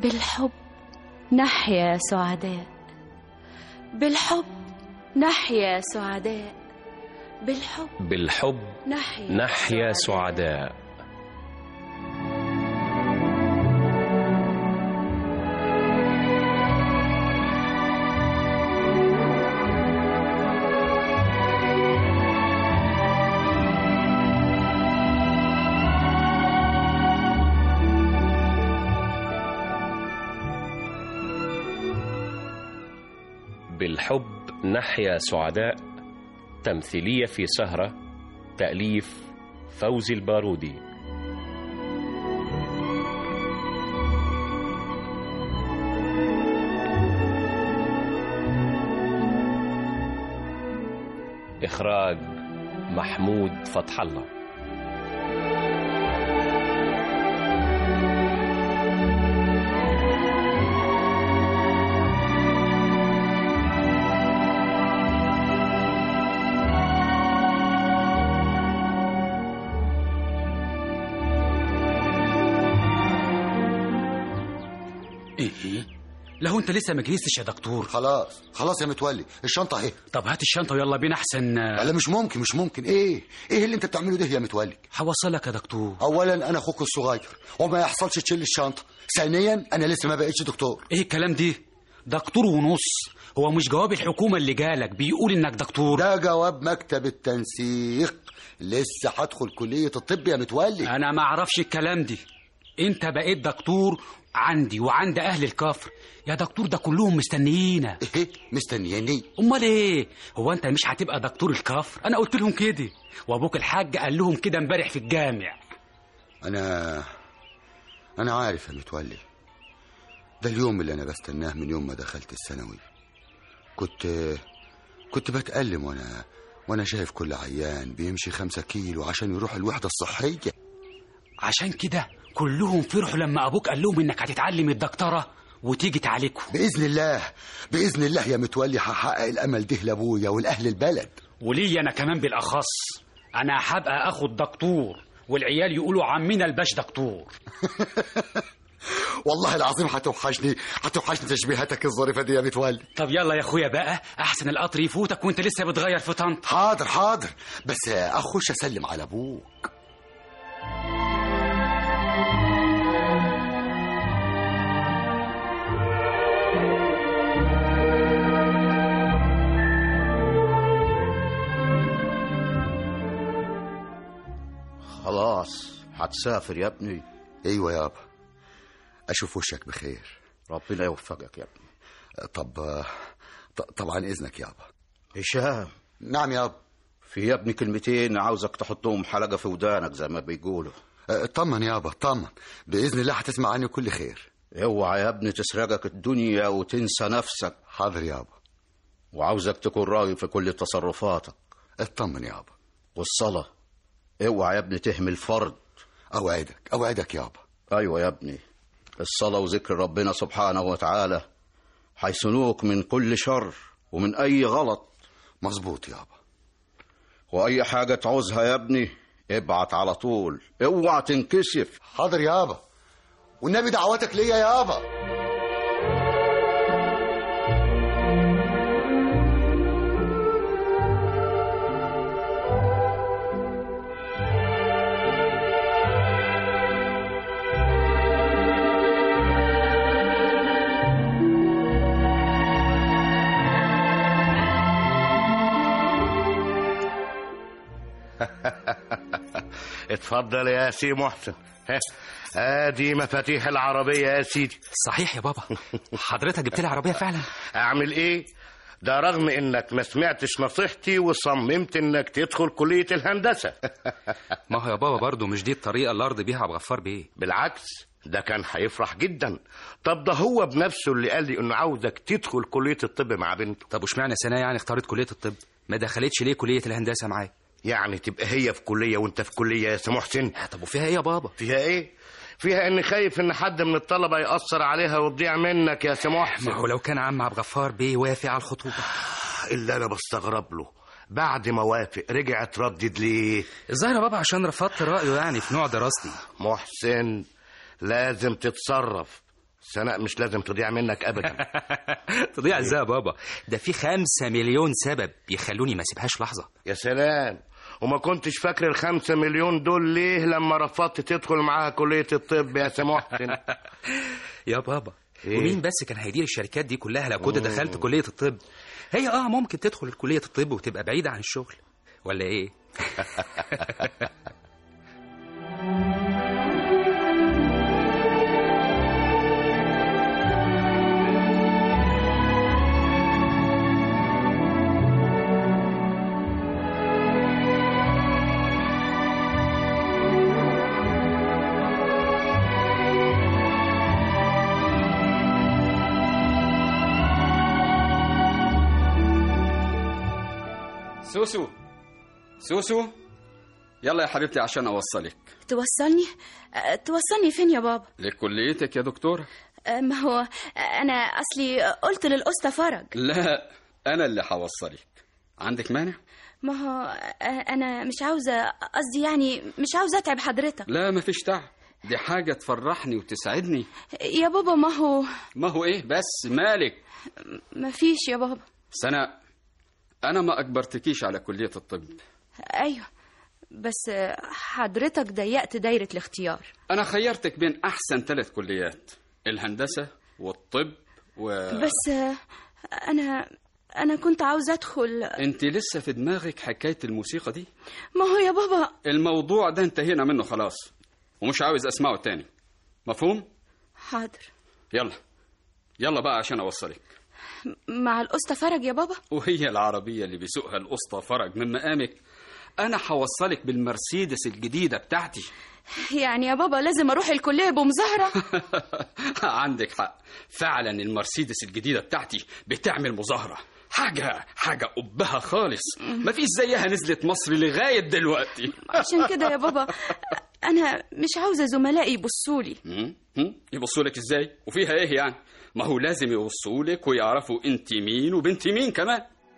بالحب نحيا سعداء بالحب نحيا سعداء بالحب بالحب نحيا نحيا سعداء بالحب نحيا سعداء تمثيلية في سهرة تأليف فوزي البارودي إخراج محمود فتح الله ايه لو انت لسه ما جهزتش يا دكتور خلاص خلاص يا متولي الشنطه اهي طب هات الشنطه ويلا بينا احسن لا مش ممكن مش ممكن ايه ايه اللي انت بتعمله ده يا متولي هوصلك يا دكتور اولا انا اخوك الصغير وما يحصلش تشيل الشنطه ثانيا انا لسه ما بقتش دكتور ايه الكلام دي دكتور ونص هو مش جواب الحكومه اللي جالك بيقول انك دكتور ده جواب مكتب التنسيق لسه هدخل كليه الطب يا متولي انا ما اعرفش الكلام دي انت بقيت دكتور عندي وعند اهل الكفر يا دكتور ده كلهم مستنيينك ايه مستنياني امال ايه هو انت مش هتبقى دكتور الكفر انا قلت لهم كده وابوك الحاج قال لهم كده امبارح في الجامع انا انا عارف يا متولي ده اليوم اللي انا بستناه من يوم ما دخلت الثانوي كنت كنت بتألم وانا وانا شايف كل عيان بيمشي خمسة كيلو عشان يروح الوحدة الصحية عشان كده كلهم فرحوا لما ابوك قال لهم انك هتتعلم الدكتوره وتيجي تعالجهم بإذن الله بإذن الله يا متولي هحقق الأمل ده لأبويا والأهل البلد ولي انا كمان بالاخص انا هبقى اخو الدكتور والعيال يقولوا عمنا الباش دكتور والله العظيم هتوحشني هتوحشني تشبيهاتك الظريفة دي يا متولي طب يلا يا اخويا بقى احسن القطر يفوتك وانت لسه بتغير في طنط حاضر حاضر بس أخش أسلم على أبوك خلاص هتسافر يا ابني أيوة يابا أشوف وشك بخير ربنا يوفقك يا ابني طب ط- طبعا إذنك يابا هشام نعم يابا في يا ابني كلمتين عاوزك تحطهم حلقة في ودانك زي ما بيقولوا اطمن يابا اطمن بإذن الله هتسمع عني كل خير اوعى يا ابني تسرقك الدنيا وتنسى نفسك حاضر يابا وعاوزك تكون راغب في كل تصرفاتك اطمن يابا والصلاة اوعى يا ابني تهمل فرد أوعدك أوعدك يابا ايوه يا ابني الصلاة وذكر ربنا سبحانه وتعالى هيصنوك من كل شر ومن اي غلط مظبوط يابا واي حاجة تعوزها يا ابني ابعت على طول اوعى تنكسف حاضر يابا والنبي دعواتك ليا يابا اتفضل يا سي محسن ها، ادي مفاتيح العربية يا سيدي صحيح يا بابا حضرتك جبت لي عربيه فعلا اعمل ايه ده رغم انك ما سمعتش نصيحتي وصممت انك تدخل كلية الهندسة ما هو يا بابا برضه مش دي الطريقة اللي أرضي بيها عبد الغفار بيه بالعكس ده كان هيفرح جدا طب ده هو بنفسه اللي قال لي انه عاوزك تدخل كلية الطب مع بنته طب واشمعنى سنة يعني اختارت كلية الطب ما دخلتش ليه كلية الهندسة معايا يعني تبقى هي في كلية وانت في كلية يا سي محسن طب وفيها ايه يا بابا فيها ايه فيها اني خايف ان حد من الطلبة يأثر عليها وتضيع منك يا سي محسن ما هو لو كان عم عبد الغفار بيه وافق على الخطوبة اللي انا بستغرب له بعد ما وافق رجع تردد ليه الظاهر يا بابا عشان رفضت رأيه يعني في نوع دراستي محسن لازم تتصرف سناء مش لازم تضيع منك ابدا تضيع ازاي يا بابا ده في خمسة مليون سبب يخلوني ما اسيبهاش لحظة يا سلام وما كنتش فاكر الخمسة مليون دول ليه لما رفضت تدخل معاها كلية الطب يا سي محسن يا بابا إيه؟ ومين بس كان هيدير الشركات دي كلها لو كنت دخلت كلية الطب هي اه ممكن تدخل كلية الطب وتبقى بعيدة عن الشغل ولا ايه سوسو سوسو يلا يا حبيبتي عشان اوصلك توصلني أه، توصلني فين يا بابا لكليتك يا دكتورة أه، ما هو أه، انا اصلي قلت للأسطى فرج لا انا اللي هوصلك عندك مانع ما هو أه، انا مش عاوزه قصدي يعني مش عاوزه اتعب حضرتك لا مفيش تعب دي حاجة تفرحني وتسعدني يا بابا ما هو ما هو ايه بس مالك ما فيش يا بابا سناء انا ما اجبرتكيش على كلية الطب ايوه بس أه، حضرتك ضيقت دايره الاختيار انا خيرتك بين احسن ثلاث كليات الهندسة والطب و بس أه، انا انا كنت عاوزه ادخل انت لسه في دماغك حكاية الموسيقى دي ما هو يا بابا الموضوع ده انتهينا منه خلاص ومش عاوز اسمعه تاني مفهوم حاضر يلا يلا بقى عشان اوصلك مع الأسطى فرج يا بابا وهي العربية اللي بيسوقها الأسطى فرج من مقامك أنا هوصلك بالمرسيدس الجديدة بتاعتي يعني يا بابا لازم أروح الكلية بمظاهرة عندك حق فعلا المرسيدس الجديدة بتاعتي بتعمل مظاهرة حاجة حاجة قبها خالص مفيش زيها نزلت مصر لغاية دلوقتي عشان كده يا بابا أنا مش عاوزة زملائي يبصولي هم؟ هم؟ يبصوا لك ازاي وفيها ايه يعني ما هو لازم يبصوا لك ويعرفوا انت مين وبنت مين كمان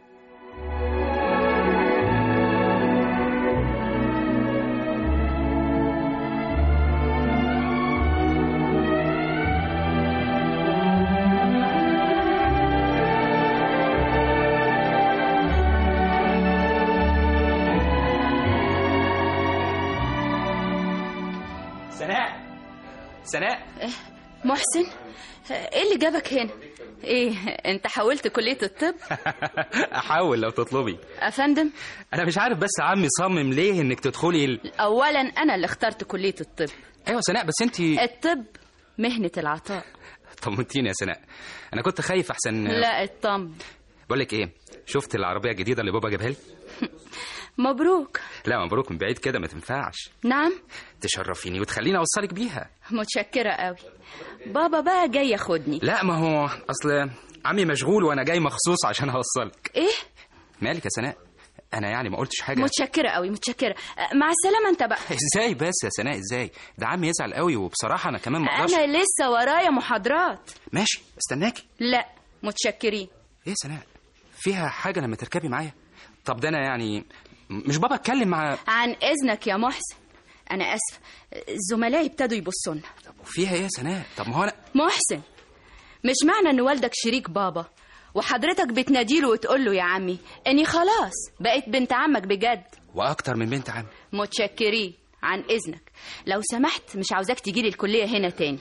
سناء سناء محسن إيه اللي جابك هنا؟ إيه أنت حاولت كلية الطب؟ احاول لو تطلبي أفندم انا مش عارف بس عمي صمم ليه انك تدخلي ال... أولا أنا اللي اخترت كلية الطب ايوه سناء بس انت الطب مهنة العطاء طمنتيني يا سناء انا كنت خايف احسن لا اطمن بقول لك ايه شفت العربيه الجديده اللي بابا جابها لي مبروك لا مبروك من بعيد كده ما تنفعش نعم تشرفيني وتخليني اوصلك بيها متشكرة قوي بابا بقى جاي ياخدني لا ما هو اصل عمي مشغول وانا جاي مخصوص عشان اوصلك إيه مالك يا سناء انا يعني ما قلتش حاجه متشكرة قوي متشكرة مع السلامة أنت بقى ازاي بس يا سناء ازاي ده عمي يزعل قوي وبصراحه انا كمان ما اقدرش أنا لسه ورايا محاضرات ماشي استناكي لا متشكرين ايه يا سناء فيها حاجه لما تركبي معايا طب ده انا يعني مش بابا اتكلم مع عن إذنك يا محسن أنا آسفة زملائي ابتدوا يبصوا لنا فيها ايه يا سناء طب ما هو انا محسن مش معنى إن والدك شريك بابا وحضرتك بتناديله وتقول له يا عمي إني خلاص بقيت بنت عمك بجد واكتر من بنت عمي متشكرين عن إذنك لو سمحت مش عاوزاك تجيلي الكلية هنا تاني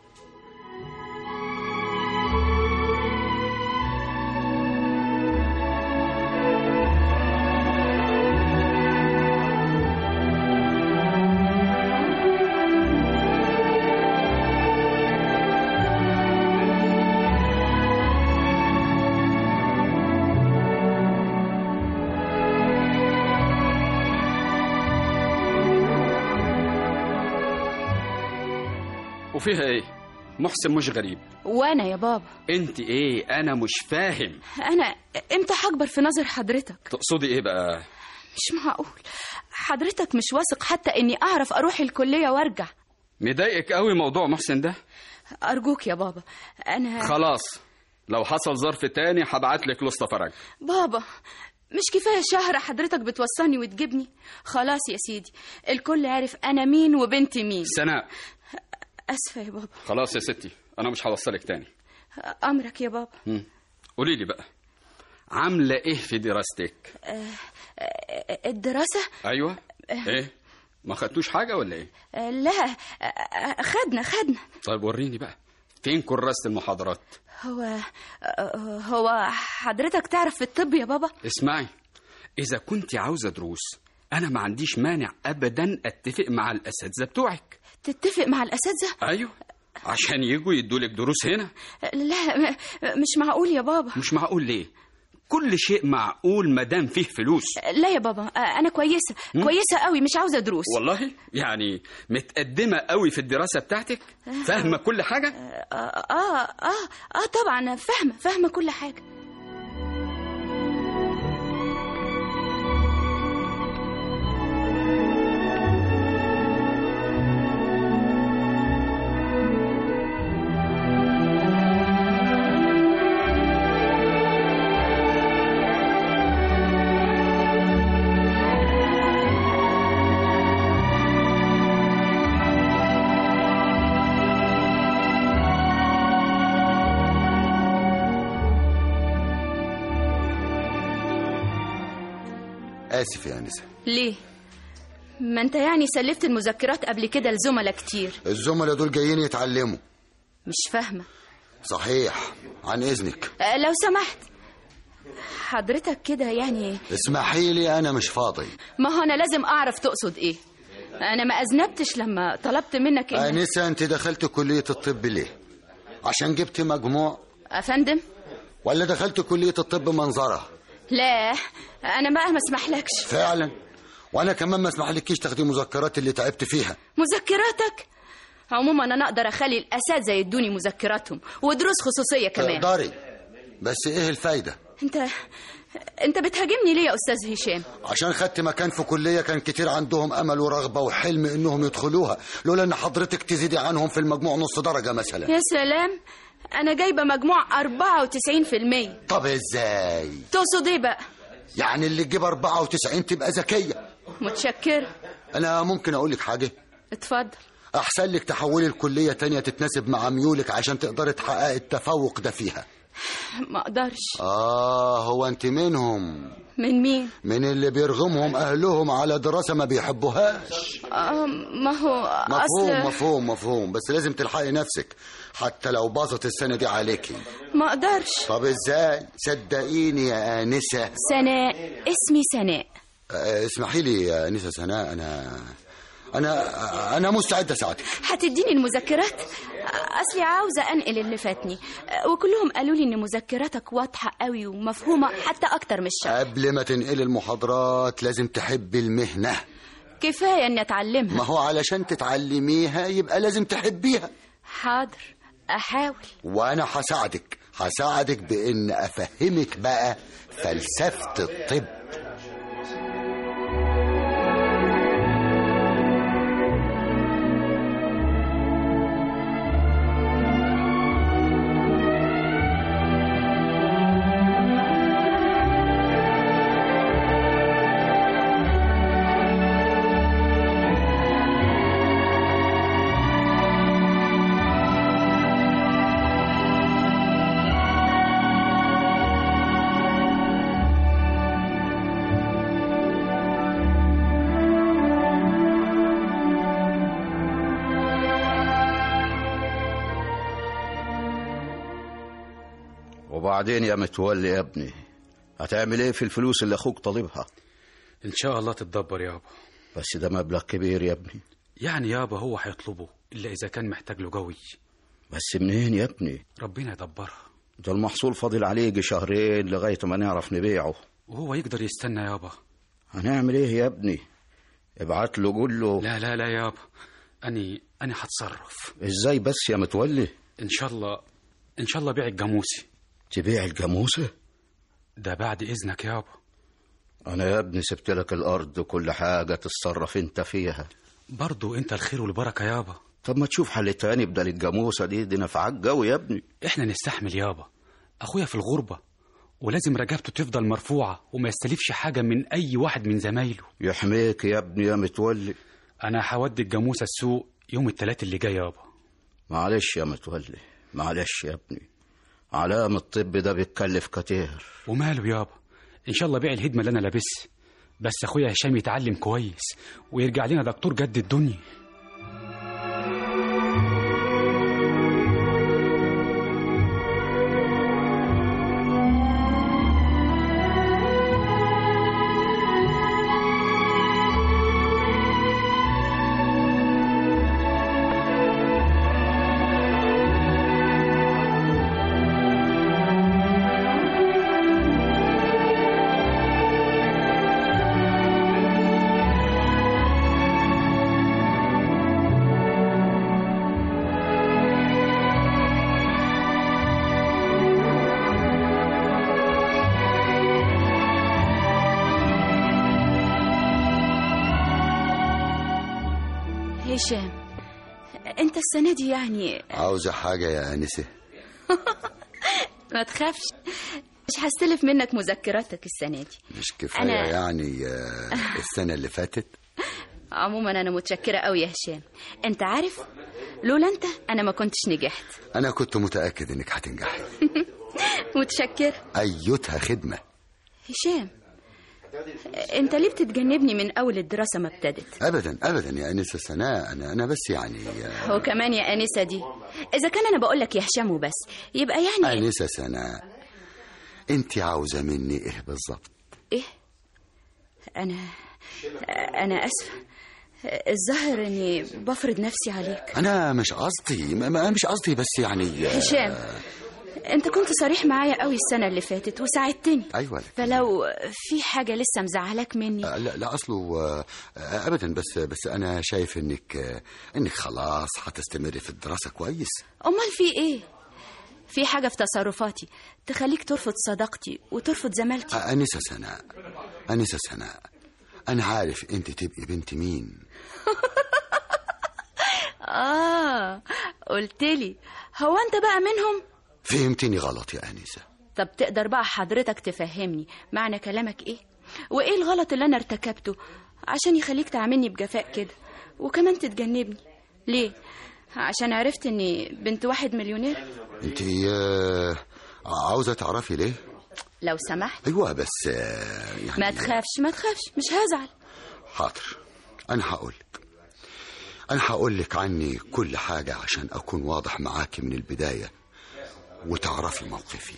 وفيها ايه محسن مش غريب وأنا يا بابا انت ايه انا مش فاهم أنا إمتى هكبر في نظر حضرتك تقصدي ايه بقى مش معقول حضرتك مش واثق حتى إني أعرف أروح الكلية وأرجع مضايقك قوي موضوع محسن ده أرجوك يا بابا أنا خلاص لو حصل ظرف تاني هبعت لك لسطى فرج بابا مش كفاية شهر حضرتك بتوصلني وتجيبني خلاص يا سيدي الكل عارف أنا مين وبنتي مين سناء أسفة يا بابا خلاص يا ستي انا مش هوصلك تاني امرك يا بابا مم. قولي لي بقى عامله ايه في دراستك الدراسة ايوه ايه ما خدتوش حاجه ولا ايه آه، لا آه، خدنا خدنا طيب وريني بقى فين كراسه المحاضرات هو آه، هو حضرتك تعرف في الطب يا بابا اسمعي اذا كنت عاوزه دروس انا ما عنديش مانع ابدا اتفق مع الاساتذه بتوعك تتفق مع الأساتذة ايوه عشان يجوا يدولك دروس هنا لا م- مش معقول يا بابا مش معقول ليه كل شيء معقول ما دام فيه فلوس لا يا بابا آه، أنا كويسة كويسة قوي مش عاوزة دروس والله يعني متقدمه قوي في الدراسه بتاعتك فاهمه كل حاجه آه آه آه, آه طبعا فاهمة فاهمة كل حاجة آسف يا أنسة ليه؟ ما أنت يعني سلفت المذكرات قبل كده لزملاء كتير الزملاء دول جايين يتعلموا مش فاهمة صحيح عن إذنك آه، لو سمحت حضرتك كده يعني اسمحي لي أنا مش فاضي ما هو أنا لازم أعرف تقصد إيه أنا ما أذنبتش لما طلبت منك إنك أنسة أنت دخلت كلية الطب ليه عشان جبت مجموع أفندم ولا دخلت كلية الطب منظرة لا أنا ما ما أسمحلكش فعلا وأنا كمان ما اسمحلكيش تاخدي مذكرات اللي تعبت فيها مذكراتك عموما أنا أقدر أخلي الأساتذة يدوني مذكراتهم ودروس خصوصية كمان تقدري بس إيه الفايدة أنت أنت بتهاجمني ليه يا أستاذ هشام عشان خدت مكان في كلية كان كتير عندهم أمل ورغبة وحلم إنهم يدخلوها لولا إن حضرتك تزيدي عنهم في المجموع نص درجة مثلا يا سلام أنا جايبة مجموع 94% طب إزاي تقصد إيه بقى؟ يعني اللي تجيب 94 تبقى ذكية متشكرة أنا ممكن أقول لك حاجة اتفضل أحسن لك تحولي الكلية تانية تتناسب مع ميولك عشان تقدري تحققي التفوق ده فيها ما أقدرش آه هو أنت منهم من مين؟ من اللي بيرغمهم أهلهم على دراسة ما بيحبوهاش آه ما هو مفهوم أصل مفهوم مفهوم بس لازم تلحقي نفسك حتى لو باظت السنة دي عليكي ما أقدرش طب ازاي صدقيني يا آنسة سناء اسمي سناء آه، اسمحي لي يا آنسة سناء أنا أنا أنا مستعد أساعدك هتديني المذكرات أصلي عاوزة أنقل اللي فاتني وكلهم قالوا لي إن مذكراتك واضحة قوي ومفهومة حتى أكتر من الشرح قبل ما تنقلي المحاضرات لازم تحبي المهنة كفاية إني أتعلمها ما هو علشان تتعلميها يبقى لازم تحبيها حاضر أحاول وأنا هساعدك هساعدك بإن أفهمك بقى فلسفة الطب وبعدين يا متولي يا ابني هتعمل ايه في الفلوس اللي اخوك طالبها ان شاء الله تتدبر يابا بس ده مبلغ كبير يا ابني يعني يابا هو هيطلبه الا اذا كان محتاج له قوي بس منين يا ابني ربنا يدبرها ده المحصول فاضل عليه يجي شهرين لغاية ما نعرف نبيعه وهو يقدر يستنى يابا هنعمل ايه يا ابني ابعت له قول له لا لا لا يابا اني اني هتصرف ازاي بس يا متولي ان شاء الله ان شاء الله بيع الجاموسي تبيع الجاموسة ده بعد اذنك يابا انا يا ابني سبت لك الارض وكل حاجة تتصرف انت فيها برضو انت الخير والبركه يابا طب ما تشوف حل تاني بدل الجاموسة دي دي نفعك قوي يا ابني احنا نستحمل يابا اخويا في الغربه ولازم رجبته تفضل مرفوعه وما يستلفش حاجه من اي واحد من زمايله يحميك يا ابني يا متولي انا هودي الجاموسه السوق يوم التلات اللي جاي يابا معلش يا متولي معلش يا ابني علام الطب ده بيتكلف كتير وماله يابا ان شاء الله بيع الهدمه اللي انا لابسها بس اخويا هشام يتعلم كويس ويرجع لنا دكتور جد الدنيا هشام انت السنه دي يعني عاوزة حاجة يا أنسة ما تخافش مش هستلف منك مذكراتك السنه دي مش كفاية أنا- يعني آه، السنة اللي فاتت عموما انا متشكره قوي يا هشام انت عارف لولا انت انا ما كنتش نجحت أنا كنت متأكد إنك هتنجحي متشكره أيتها خدمة هشام انت ليه بتتجنبني من اول الدراسه ما ابتدت أبدا أبدا يا أنسة سناء أنا أنا بس يعني آه، وكمان يا انسه دي اذا كان انا بقول لك يا هشام وبس يبقى يعني أنسة سناء أنت عاوزة مني إيه بالظبط ايه انا انا اسفه الظاهر اني بفرض نفسي عليك أنا مش قصدي ما- ما مش قصدي بس يعني آه، هشام انت كنت صريح معايا قوي السنه اللي فاتت وساعدتني أيوة فلو في حاجه لسه مزعلاك مني آه، لا لا اصله آه، آه، ابدا بس بس انا شايف انك آه، انك خلاص هتستمري في الدراسه كويس امال في ايه في حاجه في تصرفاتي تخليك ترفض صداقتي وترفض زمالتي آه، انسه سناء انسه سناء انا عارف انت تبقي بنت مين اه قلت لي هو انت بقى منهم فهمتني غلط يا انسه طب تقدر بقى حضرتك تفهمني معنى كلامك ايه وايه الغلط اللي انا ارتكبته عشان يخليك تعاملني بجفاء كده وكمان تتجنبني ليه عشان عرفت اني بنت واحد مليونير انت آه، عاوزه تعرفي ليه لو سمحت ايوه بس آه، يعني ما تخافش ما تخافش مش هزعل حاضر انا هقول لك انا هقول لك عني كل حاجه عشان اكون واضح معاكي من البدايه وتعرفي موقفي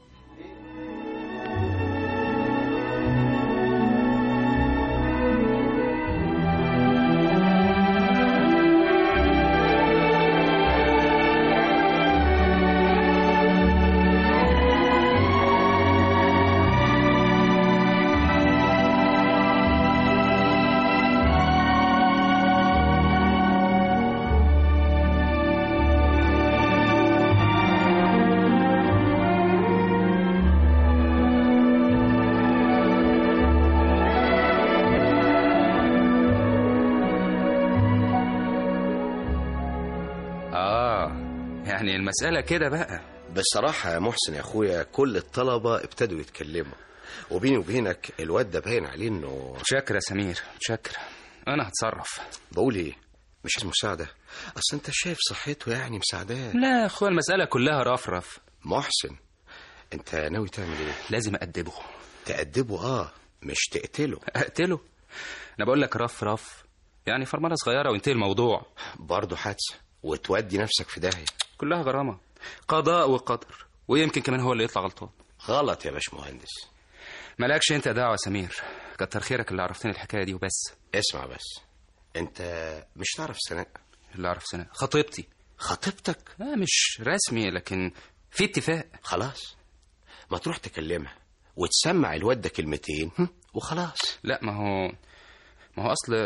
اه يعني المسألة كده بقى بصراحة يا محسن يا أخويا كل الطلبة ابتدوا يتكلموا وبيني وبينك الواد ده باين عليه إنه شكرا يا سمير شكرا انا هتصرف بقول إيه مش عايز مساعدة أصل أنت شايف صحته يعني مساعداه لا يا اخويا المسألة كلها رفرف محسن أنت ناوي تعمل إيه؟ لازم أدبه تأدبه آه مش تقتله أقتله أنا بقول لك رف رف يعني فرمانة صغيرة وينتهي الموضوع برضه حادثة وتودي نفسك في داهية كلها غرامة قضاء وقدر ويمكن كمان هو اللي يطلع غلطان غلط يا باشمهندس مالكش انت دعوة يا سمير كتر خيرك اللي عرفتني الحكاية دي وبس اسمع بس أنت مش تعرف سناء اللي عرف سنة خطيبتي خطيبتك لا مش رسمي لكن في اتفاق خلاص ما تروح تكلمها وتسمع الواد ده كلمتين هم، وخلاص لا ما هو ما هو اصل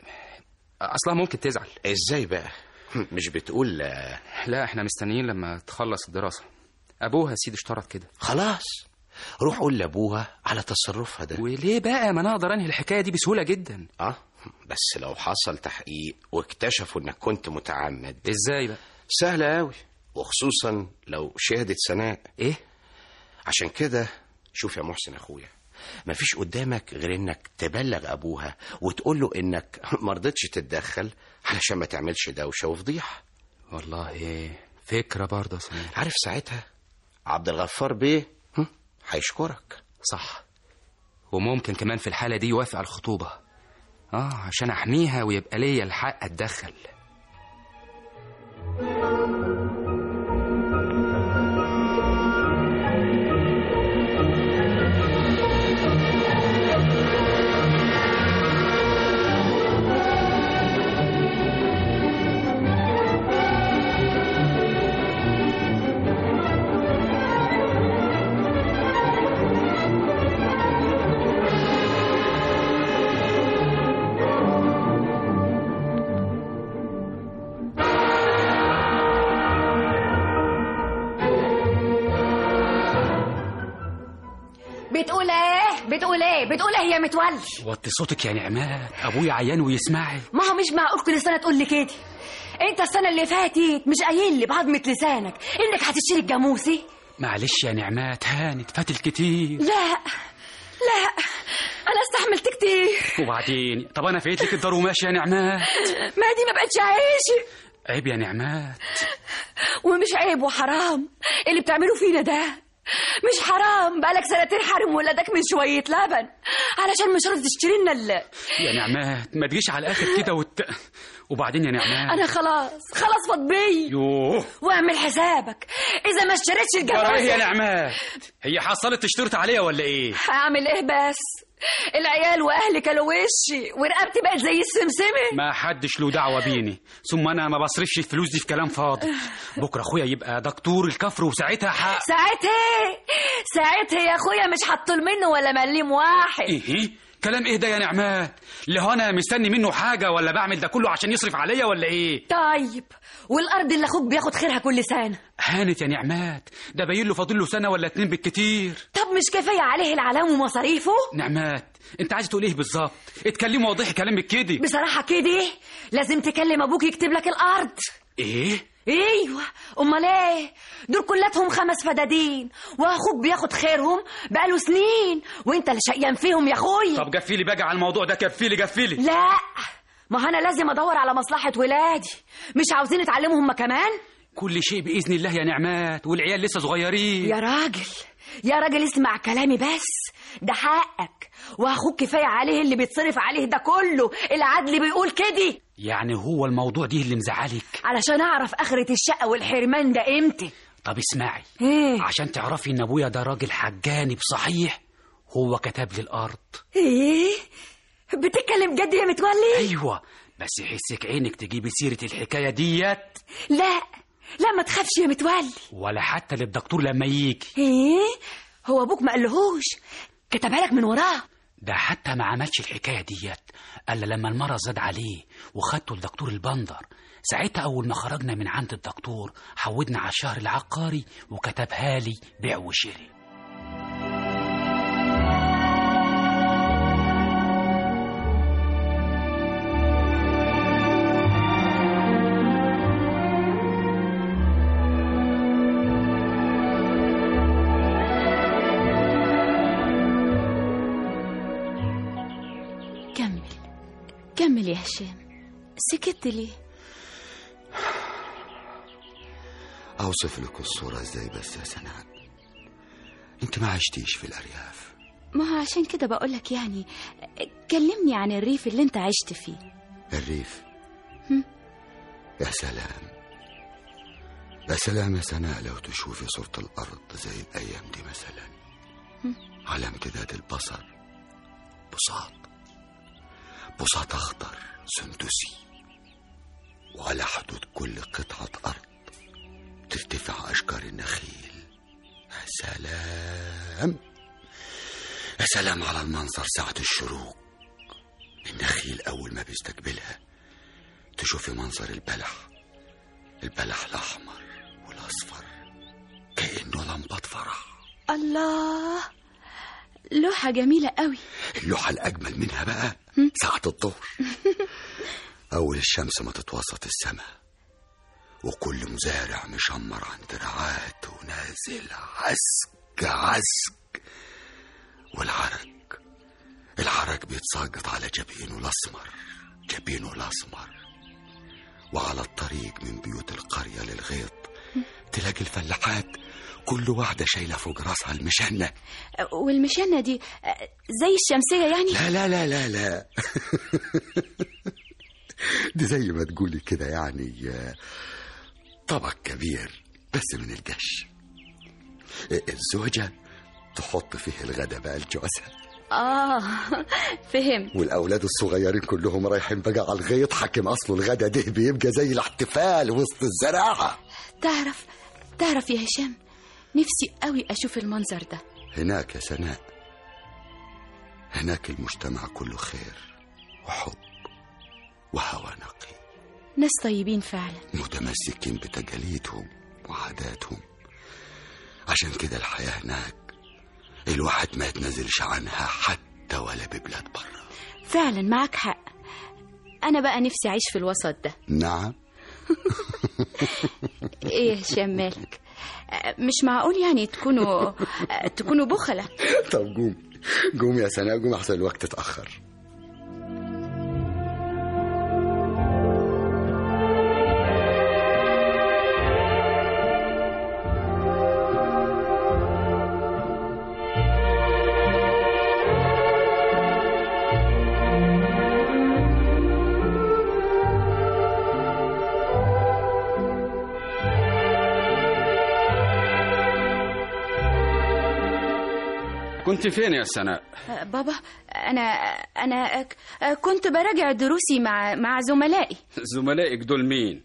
اصلها ممكن تزعل ازاي بقى هم، مش بتقول آه، لا احنا مستنيين لما تخلص الدراسة ابوها يا سيدي اشترط كده خلاص روح قول لابوها على تصرفها ده وليه بقى ما انا اقدر انهي الحكاية دي بسهولة جدا اه بس لو حصل تحقيق واكتشفوا انك كنت متعمد ازاي بقى سهلة قوي وخصوصا لو شهدت سناء ايه عشان كده شوف يا محسن اخويا مفيش قدامك غير انك تبلغ ابوها وتقول له انك مرضتش تتدخل علشان ما تعملش دوشه وفضيحه والله فكرة برضه يا سمير عارف ساعتها عبد الغفار بيه هم، هيشكرك صح وممكن كمان في الحالة دي يوافق على الخطوبة اه عشان احميها ويبقى ليا الحق اتدخل بتقول ايه بتقول ايه بتقول ايه يا متولي وطي صوتك يا نعمات ابويا عيان ويسمعي ما هو مش معقول كل سنه تقول لي كده انت السنه اللي فاتت مش قايل لي بعضمه لسانك انك هتشتري الجاموسي معلش يا نعمات هانت فات الكتير لا لا انا استحملت كتير وبعدين طب انا فايت لك الدار وماشي يا نعمات ما دي ما بقتش عيشي عيب يا نعمات ومش عيب وحرام اللي بتعمله فينا ده مش حرام بقالك سنتين حارم ولادك من شوية لبن علشان مش راضي تشتري لنا ال- يا نعمات ما تجيش على الاخر كده وت... وبعدين يا نعمات انا خلاص خلاص فاض بيا يوه واعمل حسابك اذا ما اشتريتش ورا ايه يا الجاموسة نعمات هي حصلت اشترط عليا ولا ايه هعمل ايه بس العيال واهلي كلوا وشي ورقبتي بقت زي السمسمه ما حدش له دعوه بيني ثم انا ما بصرفش الفلوس دي في كلام فاضي بكره اخويا يبقى دكتور الكفر وساعتها حق ساعتها ساعتها يا اخويا مش هطول منه ولا مليم واحد ايه كلام ايه ده يا نعمات اللي هو انا مستني منه حاجه ولا بعمل ده كله عشان يصرف عليا ولا ايه طيب والارض اللي اخوك بياخد خيرها كل سنه هانت يا نعمات ده باين له فاضل له سنه ولا اتنين بالكتير طب مش كفايه عليه العلام ومصاريفه نعمات انت عايز تقول ايه بالظبط اتكلمي وضحي كلامك كده بصراحه كده لازم تكلم ابوك يكتب لك الارض ايه ايوه امال ايه دول كلاتهم خمس فدادين واخوك بياخد خيرهم بقاله سنين وانت اللي شقيان فيهم يا اخويا طب جفيلي بقى على الموضوع ده كفيلي جفيلي لا ما انا لازم ادور على مصلحه ولادي مش عاوزين يتعلموا هم كمان كل شيء باذن الله يا نعمات والعيال لسه صغيرين يا راجل يا راجل اسمع كلامي بس ده حقك واخوك كفايه عليه اللي بيتصرف عليه ده كله العدل بيقول كده يعني هو الموضوع دي اللي مزعلك علشان اعرف اخره الشقه والحرمان ده امتى طب اسمعي ايه عشان تعرفي ان ابويا ده راجل حجاني بصحيح هو كتب لي الارض ايه بتتكلم جد يا متولي ايوه بس يحسك عينك تجيبي سيره الحكايه ديت لا لا ما تخافش يا متولي ولا حتى للدكتور لما يجي ايه هو ابوك ما قالهوش كتبها لك من وراه ده حتى ما عملش الحكايه ديت الا لما المرض زاد عليه وخدته لدكتور البندر ساعتها اول ما خرجنا من عند الدكتور حودنا على الشهر العقاري وكتبها لي بيع وشراء كمل كمل يا هشام سكت ليه اوصف لك الصورة ازاي بس يا سناء انت ما عشتيش في الارياف ما هو عشان كده بقولك يعني كلمني عن الريف اللي انت عشت فيه الريف هم؟ يا سلام يا سلام يا سناء لو تشوفي صورة الأرض زي الأيام دي مثلا هم؟ على امتداد البصر بساط بساط أخضر سندسي وعلى حدود كل قطعة أرض ترتفع أشجار النخيل يا سلام يا سلام على المنظر ساعة الشروق النخيل أول ما بيستقبلها تشوفي منظر البلح البلح الأحمر والأصفر كأنه لمبة فرح الله لوحة جميلة قوي اللوحة الأجمل منها بقى ساعة الظهر أول الشمس ما تتوسط السماء وكل مزارع مشمر عن دراعاته ونازل عسك عسك والعرق العرق بيتساقط على جبينه الأسمر جبينه الأسمر وعلى الطريق من بيوت القرية للغيط تلاقي الفلاحات كل واحدة شايلة فوق راسها المشنة والمشنة دي زي الشمسية يعني لا لا لا لا لا دي زي ما تقولي كده يعني آه، طبق كبير بس من القش الزوجة تحط فيه الغدا بقى لجوزها اه فهمت والأولاد الصغيرين كلهم رايحين بقى على الغيط حاكم أصله الغدا ده بيبقى زي الاحتفال وسط الزراعة تعرف تعرف يا هشام نفسي قوي اشوف المنظر ده هناك يا سناء هناك المجتمع كله خير وحب وهوى نقي ناس طيبين فعلا متمسكين بتقاليدهم وعاداتهم عشان كده الحياة هناك الواحد ما يتنازلش عنها حتى ولا ببلاد بره فعلا معك حق انا بقى نفسي اعيش في الوسط ده نعم ايه يا هشام مالك مش معقول يعني تكونوا تكونوا بخلة طب قوم قوم يا سناء قوم احسن الوقت اتأخر كنت فين يا سناء بابا انا انا كنت براجع دروسي مع مع زملائي زملائك دول مين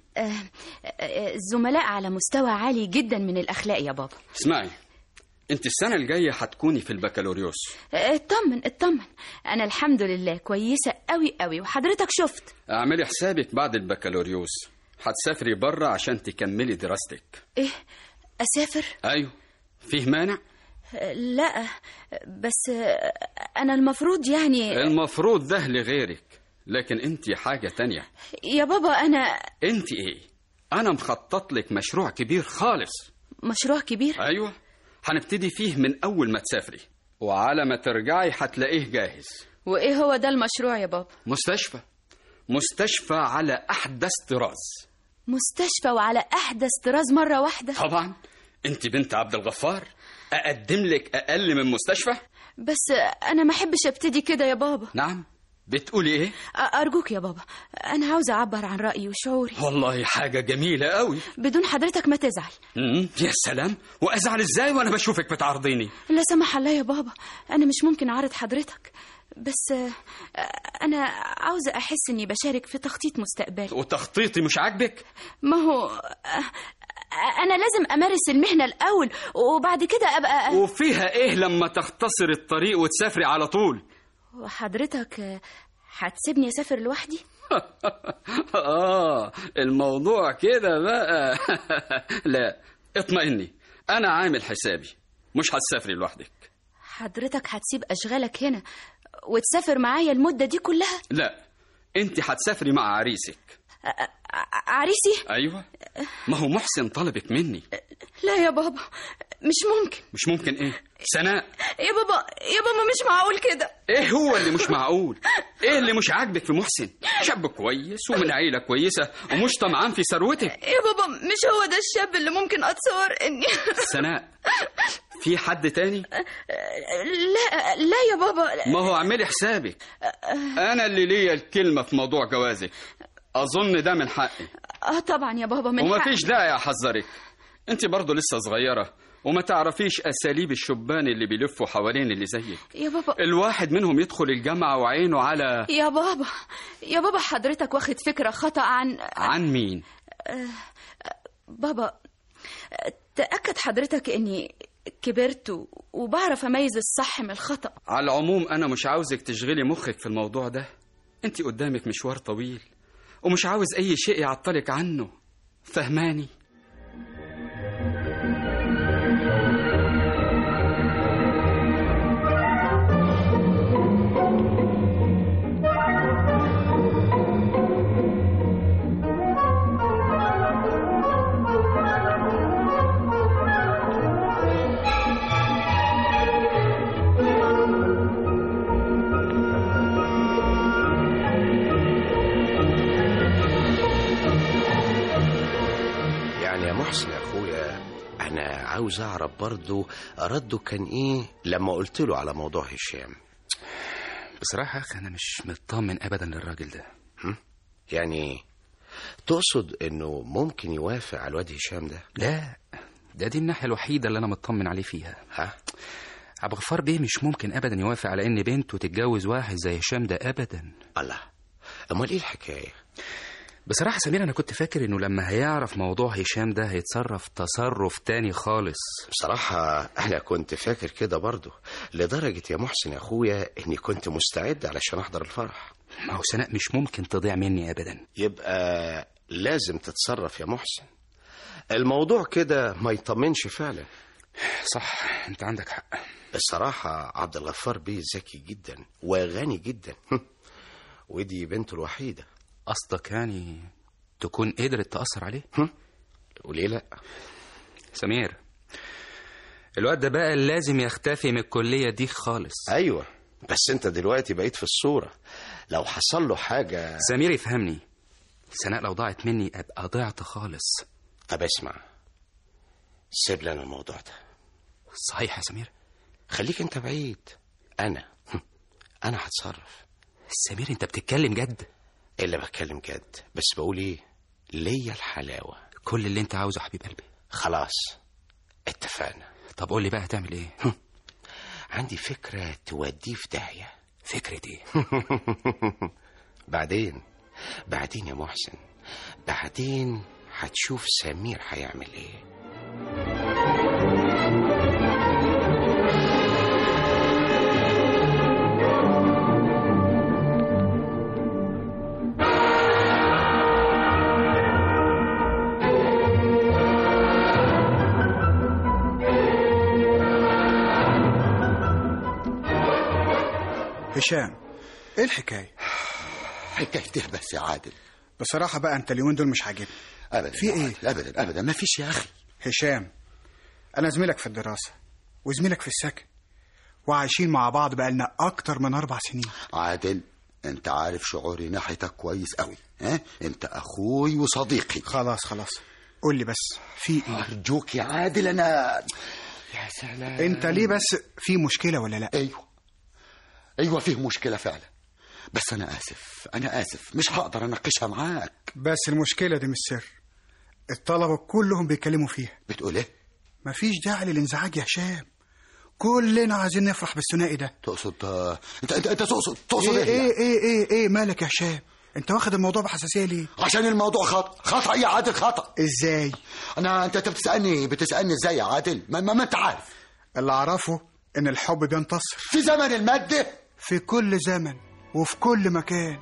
زملاء على مستوى عالي جدا من الاخلاق يا بابا اسمعي انت السنة الجاية هتكوني في البكالوريوس اطمن اطمن انا الحمد لله كويسة قوي قوي وحضرتك شفت اعملي حسابك بعد البكالوريوس هتسافري بره عشان تكملي دراستك ايه اسافر ايوه فيه مانع لا بس انا المفروض يعني المفروض ده لغيرك لكن انت حاجة تانية يا بابا انا انت ايه انا مخطط لك مشروع كبير خالص مشروع كبير ايوه هنبتدي فيه من اول ما تسافري وعلى ما ترجعي هتلاقيه جاهز وايه هو ده المشروع يا بابا مستشفى مستشفى على احدث طراز مستشفى وعلى احدث طراز مرة واحدة طبعا انت بنت عبد الغفار اقدم لك اقل من مستشفى بس انا ما احبش ابتدي كده يا بابا نعم بتقولي ايه ارجوك يا بابا انا عاوزه اعبر عن رايي وشعوري والله حاجه جميله قوي بدون حضرتك ما تزعل امم يا سلام وازعل ازاي وانا بشوفك بتعرضيني لا سمح الله يا بابا انا مش ممكن اعرض حضرتك بس انا عاوزه احس اني بشارك في تخطيط مستقبلي وتخطيطي مش عاجبك ما هو انا لازم امارس المهنه الاول وبعد كده ابقى وفيها ايه لما تختصر الطريق وتسافري على طول وحضرتك هتسيبني اسافر لوحدي اه الموضوع كده بقى لا اطمئني انا عامل حسابي مش هتسافري لوحدك حضرتك هتسيب اشغالك هنا وتسافر معايا المده دي كلها لا انت هتسافري مع عريسك عريسي ايوه ما هو محسن طلبك مني لا يا بابا مش ممكن مش ممكن ايه سناء يا بابا يا بابا مش معقول كده ايه هو اللي مش معقول ايه اللي مش عاجبك في محسن شاب كويس ومن عيله كويسه ومش طمعان في ثروتك يا بابا مش هو ده الشاب اللي ممكن اتصور اني سناء في حد تاني لا لا يا بابا ما هو اعملي حسابك انا اللي ليا الكلمه في موضوع جوازك اظن ده من حقي اه طبعا يا بابا من وما حقي. فيش داعي احذرك انت برضه لسه صغيره وما تعرفيش اساليب الشبان اللي بيلفوا حوالين اللي زيك يا بابا الواحد منهم يدخل الجامعه وعينه على يا بابا يا بابا حضرتك واخد فكرة خطأ عن عن مين بابا تأكد حضرتك اني كبرت و- وبعرف اميز الصح من الخطأ على العموم انا مش عاوزك تشغلي مخك في الموضوع ده انت قدامك مشوار طويل ومش عاوز اي شيء يعطلك عنه فهماني عاوز اعرف برضه رده كان ايه لما قلت له على موضوع هشام بصراحة يا أخي أنا مش مطمن أبدا للراجل ده يعني تقصد انه ممكن يوافق على الواد هشام ده لا ده دي الناحية الوحيدة اللي أنا مطمن عليه فيها ها عبد الغفار بيه مش ممكن أبدا يوافق على إن بنته تتجوز واحد زي هشام ده أبدا الله امال ايه الحكايه بصراحة سمير أنا كنت فاكر إنه لما هيعرف موضوع هشام ده هيتصرف تصرف تاني خالص بصراحة أنا كنت فاكر كده برضه لدرجة يا محسن يا أخويا إني كنت مستعد علشان أحضر الفرح ما هو سناء مش ممكن تضيع مني أبدا يبقى لازم تتصرف يا محسن الموضوع كده ما يطمنش فعلا صح أنت عندك حق الصراحة عبد الغفار بيه ذكي جدا وغني جدا ودي بنته الوحيدة قصدك يعني تكون قدرت تأثر عليه وليه لأ سمير الواد ده بقى لازم يختفي من الكلية دي خالص أيوة بس أنت دلوقتي بقيت في الصورة لو حصل له حاجة سمير يفهمني سناء لو ضاعت مني أبقى ضعت خالص طب اسمع سيب لنا الموضوع ده صحيح يا سمير خليك انت بعيد انا انا هتصرف سمير انت بتتكلم جد الا بتكلم جد بس بقول ايه ليا الحلاوه كل اللي انت عاوزه يا حبيب قلبي خلاص اتفقنا طب قول لي بقى هتعمل ايه عندي فكره توديه في داهيه فكرة ايه بعدين بعدين يا محسن بعدين هتشوف سمير هيعمل ايه هشام ايه الحكايه حكايته بس يا عادل بصراحه بقى انت اليومين دول مش عاجبني ابدا في يا ايه عادل، ابدا ابدا ما فيش يا اخي هشام انا زميلك في الدراسه وزميلك في السكن وعايشين مع بعض بقالنا اكتر من اربع سنين عادل انت عارف شعوري ناحيتك كويس قوي ها انت اخوي وصديقي خلاص خلاص قول لي بس في ايه ارجوك يا عادل انا يا سلام انت ليه بس في مشكله ولا لا ايوه ايوه فيه مشكله فعلا بس انا اسف انا اسف مش هقدر اناقشها معاك بس المشكله دي مش سر الطلبه كلهم بيتكلموا فيها بتقول ايه مفيش داعي للانزعاج يا هشام كلنا عايزين نفرح بالثنائي ده تقصد آه، انت انت انت تقصد تقصد ايه ايه, ايه يعني؟ ايه ايه ايه مالك يا هشام انت واخد الموضوع بحساسيه ليه عشان الموضوع خطا خطا يا عادل خطا ازاي انا انت أنت بتسالني بتسالني ازاي يا عادل ما, ما, ما انت عارف اللي اعرفه ان الحب بينتصر في زمن الماده في كل زمن وفي كل مكان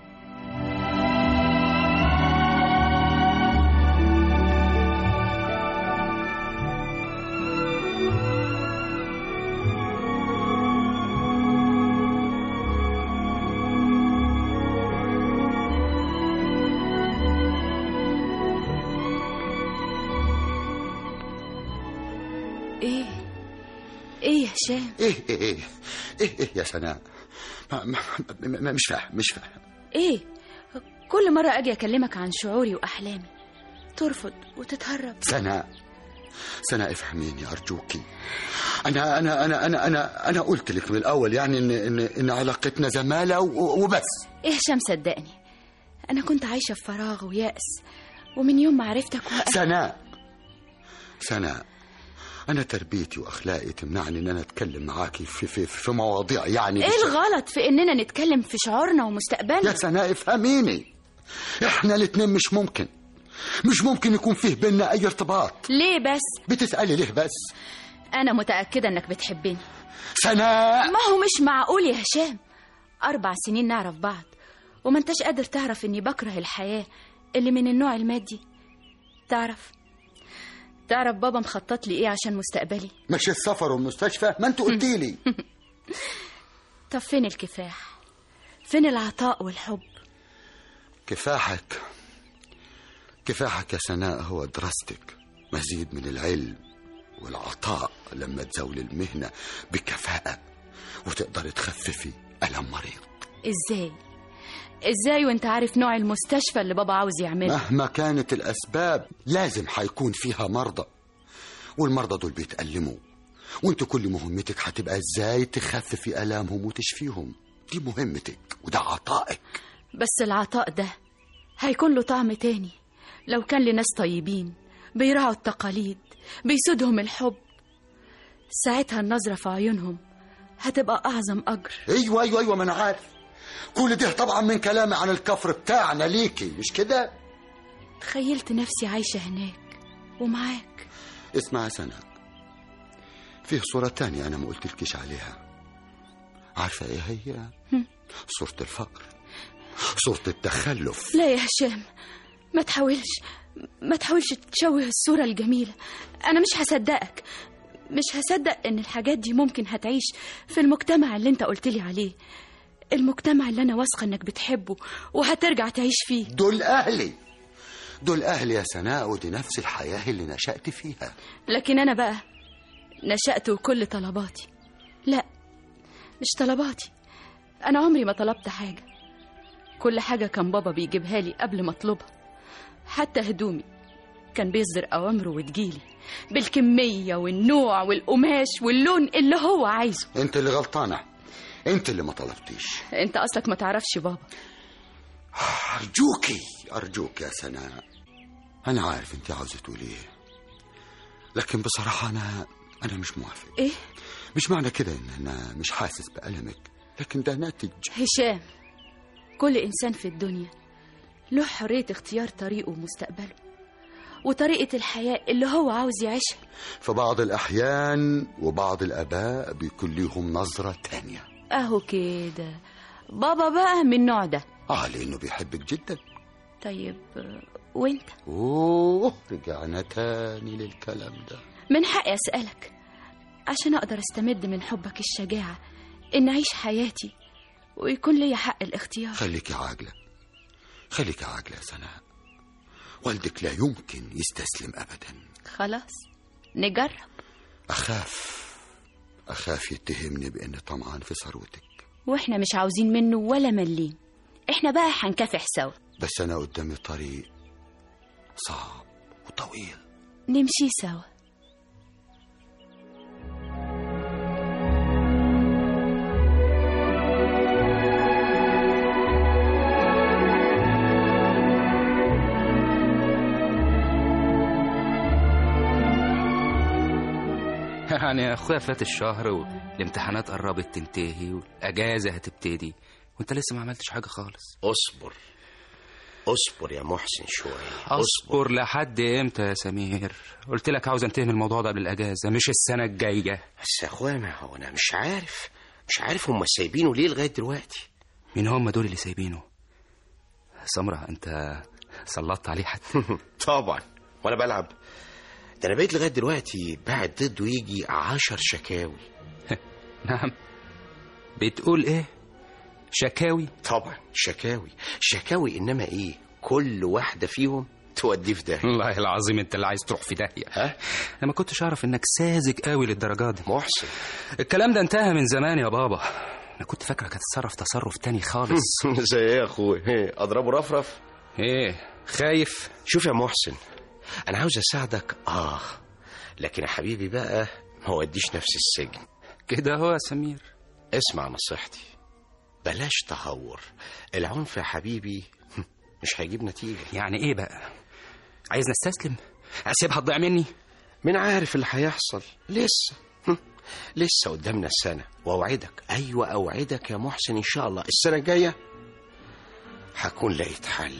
ايه ايه يا هشام ايه ايه ايه ايه, إيه يا سناء ما ما ما ما- مش فاهم مش فاهم ايه كل مرة اجي اكلمك عن شعوري واحلامي ترفض وتتهرب سناء سناء افهميني ارجوكي انا انا انا انا انا انا قلت لك من الاول يعني ان ان, إن علاقتنا زماله و- وبس ايه هشام صدقني انا كنت عايشة في فراغ ويأس ومن يوم ما عرفتك وأ... سناء سناء أنا تربيتي وأخلاقي تمنعني إن أنا أتكلم معاكي في في في مواضيع يعني ايه بالش- الغلط في اننا نتكلم في شعورنا يا ومستقبلنا سناء افهميني إحنا الاتنين مش ممكن مش ممكن يكون فيه بينا أي ارتباط ليه بس بتسألي ليه بس انا متأكدة انك بتحبني سناء ما هو مش معقول يا هشام أربع سنين نعرف بعض وما انتش قادر تعرف إني بكره الحياة اللي من النوع المادي تعرف تعرف بابا مخطط لي إيه عشان مستقبلي مش السفر والمستشفى ما أنت قلتي لي طب فين الكفاح فين العطاء والحب كفاحك كفاحك يا سناء هو دراستك مزيد من العلم والعطاء لما تزاول المهنة بكفاءة وتقدر تخففي ألم مريض إزاي إزاي وانت عارف نوع المستشفى اللي بابا عاوز يعمله مهما كانت الأسباب لازم حيكون فيها مرضى والمرضى دول بيتألموا وانت كل مهمتك هتبقى ازاي تخففي آلامهم وتشفيهم دي مهمتك وده عطائك بس العطاء ده هيكون له طعم تاني لو كان لناس طيبين بيراعوا التقاليد بيسودهم الحب ساعتها النظرة في عيونهم هتبقى أعظم أجر ايوه ايوه ايوه ما انا عارف كل ده طبعا من كلامي عن الكفر بتاعنا ليكي مش كده تخيلت نفسي عايشة هناك ومعاك اسمع يا سناء فيه صورة تانية أنا ما قلتلكيش عليها عارفة إيه هي؟ هم. صورة الفقر صورة التخلف لا يا هشام ما تحاولش ما تحاولش تشوه الصورة الجميلة أنا مش هصدقك مش هصدق إن الحاجات دي ممكن هتعيش في المجتمع اللي أنت قلتلي عليه المجتمع اللي أنا واثقة إنك بتحبه وهترجع تعيش فيه دول أهلي دول أهلي يا سناء ودي نفس الحياة اللي نشأت فيها لكن أنا بقى نشأت وكل طلباتي لا مش طلباتي أنا عمري ما طلبت حاجة كل حاجة كان بابا بيجيبها لي قبل ما أطلبها حتى هدومي كان بيصدر أوامره وتجيلي بالكمية والنوع والقماش واللون اللي هو عايزه أنت اللي غلطانة أنت اللي ما طلبتيش أنت أصلك ما تعرفش بابا أرجوكي أرجوك يا سناء أنا عارف أنت عاوزة تقولي إيه لكن بصراحة أنا أنا مش موافق إيه؟ مش معنى كده إن أنا مش حاسس بألمك لكن ده ناتج هشام كل إنسان في الدنيا له حرية اختيار طريقه ومستقبله وطريقة الحياة اللي هو عاوز يعيشها في بعض الأحيان وبعض الآباء بيكون ليهم نظرة تانية أهو كده بابا بقى من النوع ده آه لأنه بيحبك جدا طيب وانت أوه رجعنا تاني للكلام ده من حقي أسألك عشان أقدر أستمد من حبك الشجاعة إن أعيش حياتي ويكون لي حق الاختيار خليكي عاجلة خليكي عاجلة يا سناء والدك لا يمكن يستسلم أبدا خلاص نجرب أخاف أخاف يتهمني بإني طمعان في ثروتك واحنا مش عاوزين منه ولا مليم احنا بقى هنكافح سوا بس أنا قدامي طريق صعب وطويل نمشي سوا يعني يا اخويا فات الشهر والامتحانات قربت تنتهي والاجازه هتبتدي وانت لسه ما عملتش حاجه خالص اصبر اصبر يا محسن شوية اصبر لحد امتى يا سمير قلت لك عاوز انتهي من الموضوع ده قبل الاجازه مش السنه الجايه بس يا اخويا ما هو انا مش عارف مش عارف هم سايبينه ليه لغاية دلوقتي مين هم دول اللي سايبينه سمرة انت سلطت عليه حتى طبعا وانا بلعب ده انا بقيت لغاية دلوقتي بعد ضده يجي عشر شكاوي نعم بتقول ايه شكاوي طبعا شكاوي شكاوي انما ايه كل واحدة فيهم توديه في داهية والله العظيم انت اللي عايز تروح في داهيه ها انا ما كنتش اعرف انك ساذج قوي للدرجه دي محسن الكلام ده انتهى من زمان يا بابا انا كنت فاكرك هتتصرف تصرف تاني خالص زي ايه يا اخوي ايه اضربه رفرف ايه خايف شوف يا محسن انا عاوز اساعدك اه لكن يا حبيبي بقى ما وديش نفس السجن كده هو يا سمير اسمع نصيحتي بلاش تهور العنف يا حبيبي مش هيجيب نتيجة يعني ايه بقى عايز نستسلم اسيبها تضيع مني مين عارف اللي هيحصل لسه هم. لسه قدامنا السنة واوعدك ايوه اوعدك يا محسن ان شاء الله السنة الجاية هكون لقيت حل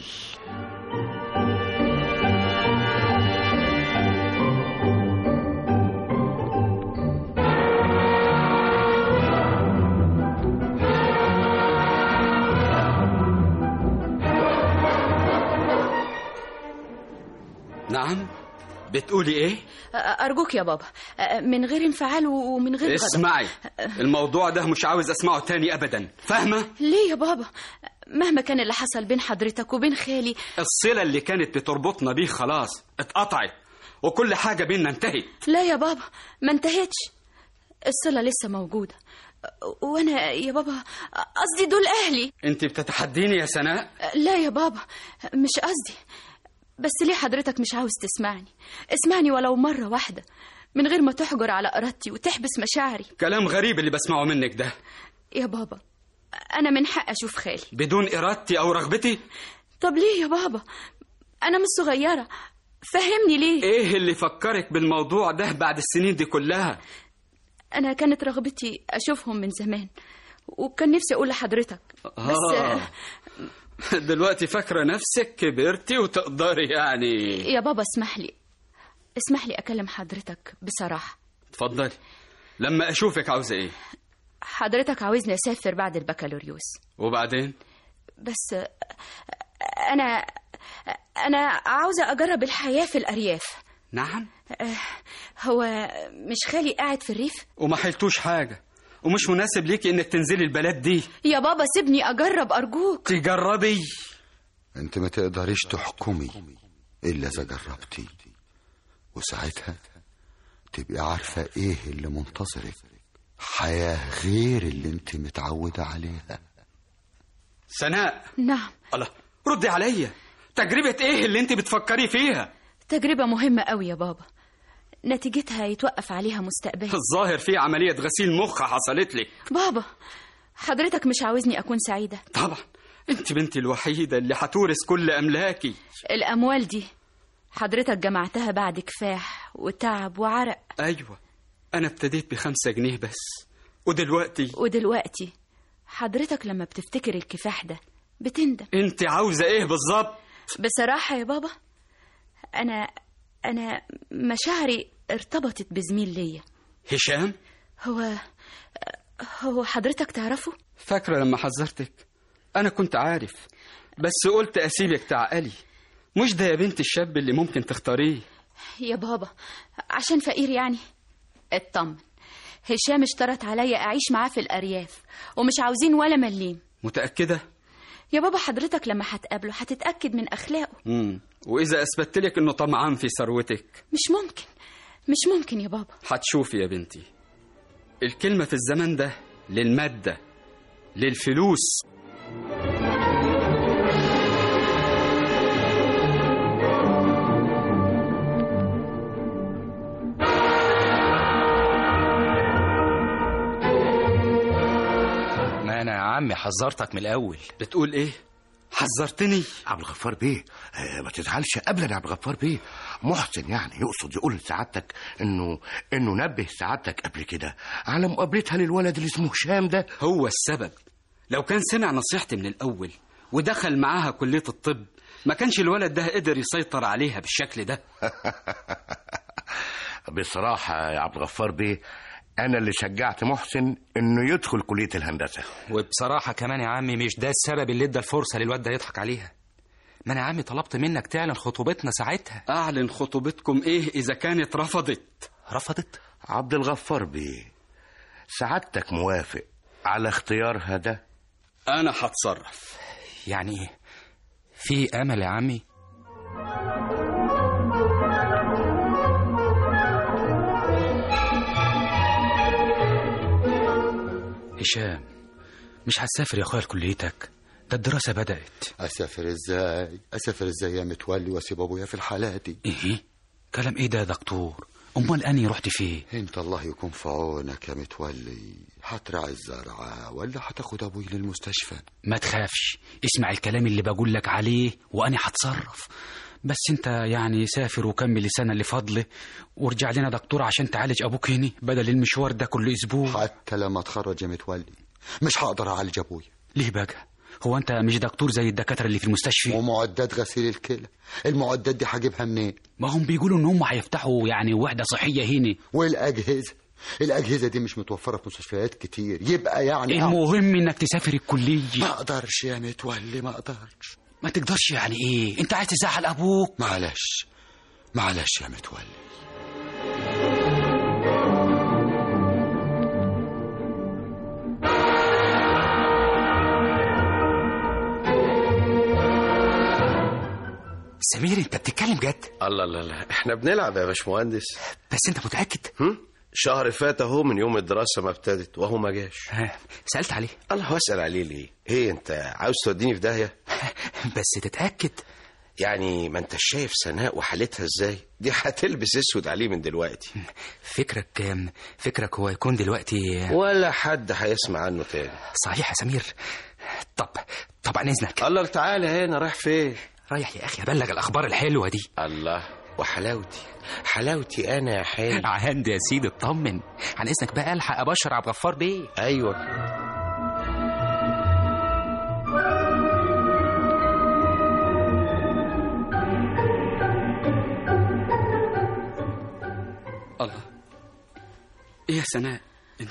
نعم بتقولي ايه أرجوك يا بابا من غير انفعال ومن غير غضب اسمعي الموضوع ده مش عاوز اسمعه تاني ابدا فاهمه ليه يا بابا مهما كان اللي حصل بين حضرتك وبين خالي الصله اللي كانت بتربطنا بيه خلاص اتقطعت وكل حاجه بينا انتهت لا يا بابا ما انتهتش الصلة لسه موجودة وانا يا بابا قصدي دول اهلي انت بتتحديني يا سناء لا يا بابا مش قصدي بس ليه حضرتك مش عاوز تسمعني اسمعني ولو مرة واحدة من غير ما تحجر على ارادتي وتحبس مشاعري كلام غريب اللي بسمعه منك ده يا بابا انا من حق اشوف خالي بدون ارادتي او رغبتي طب ليه يا بابا انا مش صغيره فهمني ليه ايه اللي فكرك بالموضوع ده بعد السنين دي كلها انا كانت رغبتي اشوفهم من زمان وكان نفسي اقول لحضرتك بس آه. دلوقتي فاكره نفسك كبرتي وتقدري يعني يا بابا اسمح لي اسمح لي اكلم حضرتك بصراحه اتفضلي لما اشوفك عاوزه ايه حضرتك عاوزني اسافر بعد البكالوريوس وبعدين بس انا انا عاوزه اجرب الحياه في الارياف نعم آه، هو مش خالي قاعد في الريف وما حلتوش حاجه ومش مناسب ليكي انك تنزلي البلد دي يا بابا سيبني اجرب ارجوك تجربي انت ما تقدريش تحكمي الا اذا جربتي وساعتها تبقي عارفة ايه اللي منتظرك حياة غير اللي انت متعودة عليها سناء نعم الله ردي عليا تجربة ايه اللي انت بتفكري فيها تجربه مهمه قوي يا بابا نتيجتها يتوقف عليها مستقبلي الظاهر في عملية غسيل مخ حصلت لك بابا حضرتك مش عاوزني اكون سعيده طبعا انت بنتي الوحيدة اللي هتورث كل املاكي الاموال دي حضرتك جمعتها بعد كفاح وتعب وعرق ايوه انا ابتديت بخمسة جنيه بس ودلوقتي ودلوقتي حضرتك لما بتفتكر الكفاح ده بتندم انت عاوزة ايه بالظبط بصراحة يا بابا أنا أنا مشاعري ارتبطت بزميل ليا هشام هو هو حضرتك تعرفه؟ فاكرة لما حذرتك انا كنت عارف بس قلت اسيبك تعقلي مش ده يا بنت الشاب اللي ممكن تختاريه يا بابا عشان فقير يعني اطمن هشام اشترط عليا أعيش معاه في الأرياف ومش عاوزين ولا مليم متأكدة؟ يا بابا حضرتك لما هتقابله هتتأكد من أخلاقه مم. وإذا أثبتت لك إنه طمعان في ثروتك مش ممكن مش ممكن يا بابا هتشوفي يا بنتي الكلمة في الزمن ده للمادة للفلوس ما انا يا عمي حذرتك من الاول بتقول ايه حذرتني عبد الغفار بيه آه، ما تزعلش ابدا يا عبد الغفار بيه محسن يعني يقصد يقول لسعادتك انه انه نبه سعادتك قبل كده على مقابلتها للولد اللي اسمه هشام ده هو السبب لو كان سمع نصيحتي من الأول ودخل معاها كلية الطب ما كانش الولد ده قدر يسيطر عليها بالشكل ده بصراحة يا عبد الغفار بيه أنا اللي شجعت محسن إنه يدخل كلية الهندسة وبصراحة كمان يا عمي مش ده السبب اللي ادى الفرصة للواد ده يضحك عليها ما انا يا عمي طلبت منك تعلن خطوبتنا ساعتها أعلن خطوبتكم إيه إذا كانت رفضت رفضت عبد الغفار بيه سعادتك موافق على اختيارها ده أنا هتصرف يعني ايه في امل يا عمي هشام مش هتسافر يا اخويا لكليتك ده الدراسة بدأت اسافر ازاي اسافر ازاي يا متولي واسيب ابويا في الحالة دي ايه كلام ايه ده يا دكتور امال اني رحت فين انت الله يكون في عونك يا متولي هترعي الزرعة ولا هتاخد ابوي للمستشفى ما تخافش اسمع الكلام اللي بقول لك عليه وانا هتصرف بس انت يعني سافر وكمل السنه اللي فاضله وارجع لنا دكتور عشان تعالج ابوك هنا بدل المشوار ده كل اسبوع حتى لما اتخرج يا متولي مش هقدر اعالج ابويا ليه بقى هو انت مش دكتور زي الدكاتره اللي في المستشفى ومعدات غسيل الكلى المعدات دي هجيبها منين ما هم بيقولوا ان هم هيفتحوا يعني وحده صحيه هنا والاجهزه الاجهزه دي مش متوفره في مستشفيات كتير يبقى يعني المهم انك تسافر الكليه ما اقدرش يا متولي ما اقدرش ما تقدرش يعني ايه انت عايز تزعل ابوك معلش معلش يا متولي سمير انت بتتكلم جد الله الله الله احنا بنلعب يا باشمهندس بس انت متأكد هم؟ شهر فات اهو من يوم الدراسة ما ابتدت وهو ما جاش ها، سألت عليه الله اسأل عليه ليه ايه انت عاوز توديني في داهية بس تتأكد يعني ما انت شايف سناء وحالتها ازاي دي هتلبس اسود عليه من دلوقتي فكرك فكرك هو يكون دلوقتي ولا حد هيسمع عنه تاني صحيح يا سمير طب طب عن اذنك الله تعالى هنا رايح فين رايح يا اخي ابلغ الاخبار الحلوه دي الله وحلاوتي حلاوتي انا يا حالي عندي يا سيدي اطمن عن اذنك بقى الحق ابشر عبد الغفار بيه ايوه الله ايه يا سناء انت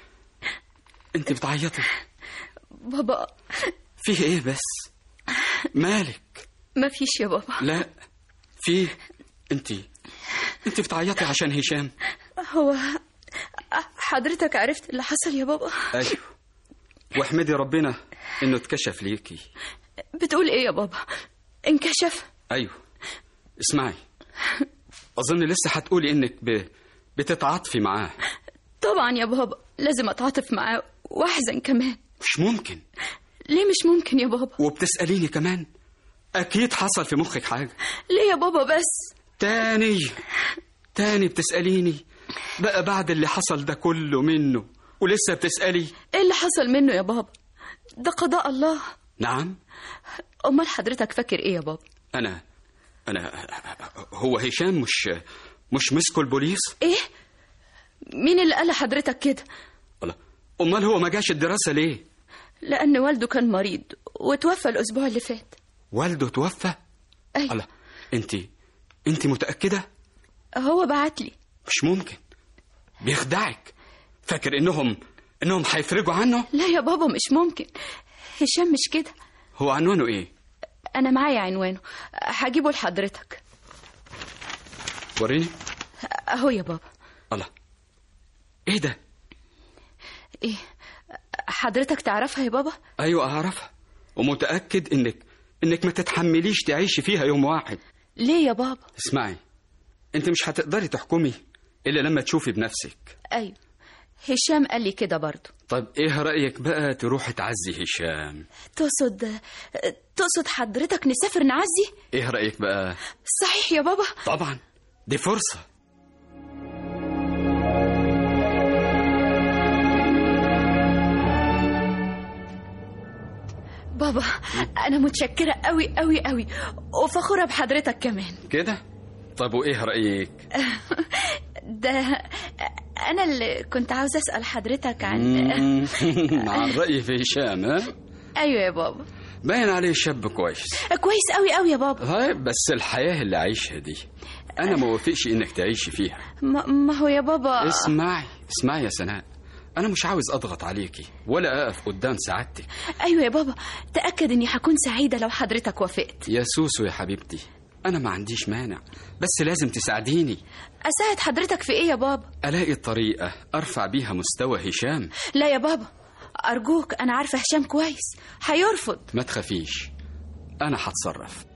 انت بتعيطي بابا فيه ايه بس مالك ما فيش يا بابا لا فيه انت انت بتعيطي عشان هشام هو حضرتك عرفت اللي حصل يا بابا ايوه واحمدي ربنا انه اتكشف ليكي بتقول ايه يا بابا انكشف ايوه اسمعي اظن لسه هتقولي انك ب... بتتعاطفي معاه طبعا يا بابا لازم اتعاطف معاه واحزن كمان مش ممكن ليه مش ممكن يا بابا وبتسأليني كمان اكيد حصل في مخك حاجة ليه يا بابا بس تاني تاني بتسأليني بقى بعد اللي حصل ده كله منه ولسه بتسألي ايه اللي حصل منه يا بابا ده قضاء الله نعم امال حضرتك فاكر ايه يا بابا انا انا هو هشام مش مش مسكوا البوليس ايه مين اللي قال لحضرتك كده الله امال هو ما جاش الدراسة ليه لان والده كان مريض وتوفى الاسبوع اللي فات والده توفى ايوه الله انت انت متأكدة هو بعت لي مش ممكن بيخدعك فاكر انهم انهم هيفرجوا عنه لا يا بابا مش ممكن هشام مش كده هو عنوانه ايه انا معايا عنوانه هجيبه لحضرتك وريني اهو يا بابا الله ايه ده ايه حضرتك تعرفها يا بابا ايوه اعرفها ومتاكد انك انك ما تتحمليش تعيشي فيها يوم واحد ليه يا بابا اسمعي انت مش هتقدري تحكمي الا لما تشوفي بنفسك ايوه هشام قال لي كده برضه طب ايه رايك بقى تروحي تعزي هشام تقصد تقصد حضرتك نسافر نعزي ايه رايك بقى صحيح يا بابا طبعا دي فرصه بابا انا متشكره قوي قوي قوي وفخوره بحضرتك كمان كده طب وايه رايك ده انا اللي كنت عاوزه اسال حضرتك عن مم. عن رايي في هشام ها ايوه يا بابا باين عليه شاب كويس كويس قوي قوي يا بابا هاي بس الحياه اللي عايشها دي انا ما وافقش انك تعيشي فيها ما, ما هو يا بابا اسمعي اسمعي يا سناء انا مش عاوز اضغط عليكي ولا اقف قدام سعادتك ايوه يا بابا تاكد اني هكون سعيده لو حضرتك وافقت يا سوسو يا حبيبتي انا ما عنديش مانع بس لازم تساعديني اساعد حضرتك في ايه يا بابا الاقي طريقه ارفع بيها مستوى هشام لا يا بابا ارجوك انا عارفه هشام كويس هيرفض ما تخافيش انا هتصرف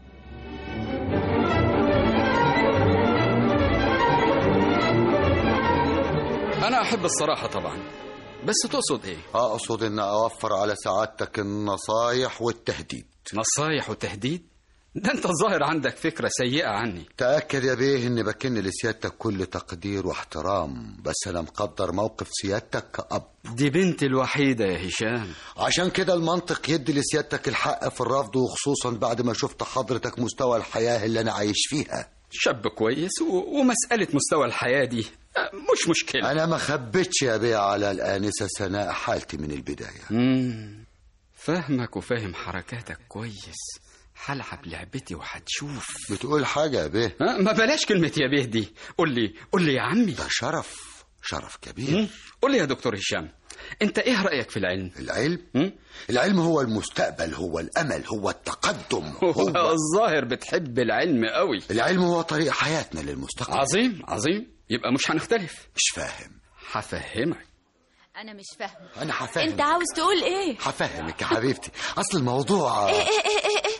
انا احب الصراحه طبعا بس تقصد ايه اقصد ان اوفر على سعادتك النصايح والتهديد نصايح وتهديد ده انت الظاهر عندك فكره سيئه عني تأكد يا بيه اني بكن لسيادتك كل تقدير واحترام بس انا مقدر موقف سيادتك كأب دي بنتي الوحيده يا هشام عشان كده المنطق يدي لسيادتك الحق في الرفض وخصوصا بعد ما شفت حضرتك مستوى الحياة اللي انا عايش فيها شاب كويس و... ومساله مستوى الحياه دي آه، مش مشكله انا ما خبيتش يا بيه على الآنسة سناء حالتي من البداية مم. فاهمك وفاهم حركاتك كويس هلعب لعبتي وهتشوف بتقول حاجة يا بيه ها ما بلاش كلمة يا بيه دي قول لي قول لي يا عمي ده شرف شرف كبير قول لي يا دكتور هشام انت ايه رأيك في العلم العلم م? العلم هو المستقبل هو الأمل هو التقدم هو هو الظاهر بتحب العلم قوي العلم هو طريق حياتنا للمستقبل عظيم عظيم يبقى مش هنختلف مش فاهم هفهمك انا مش فاهمه انا هفهم انت عاوز تقول ايه هفهمك يا حبيبتي اصل الموضوع ايه ايه ايه ايه, إيه؟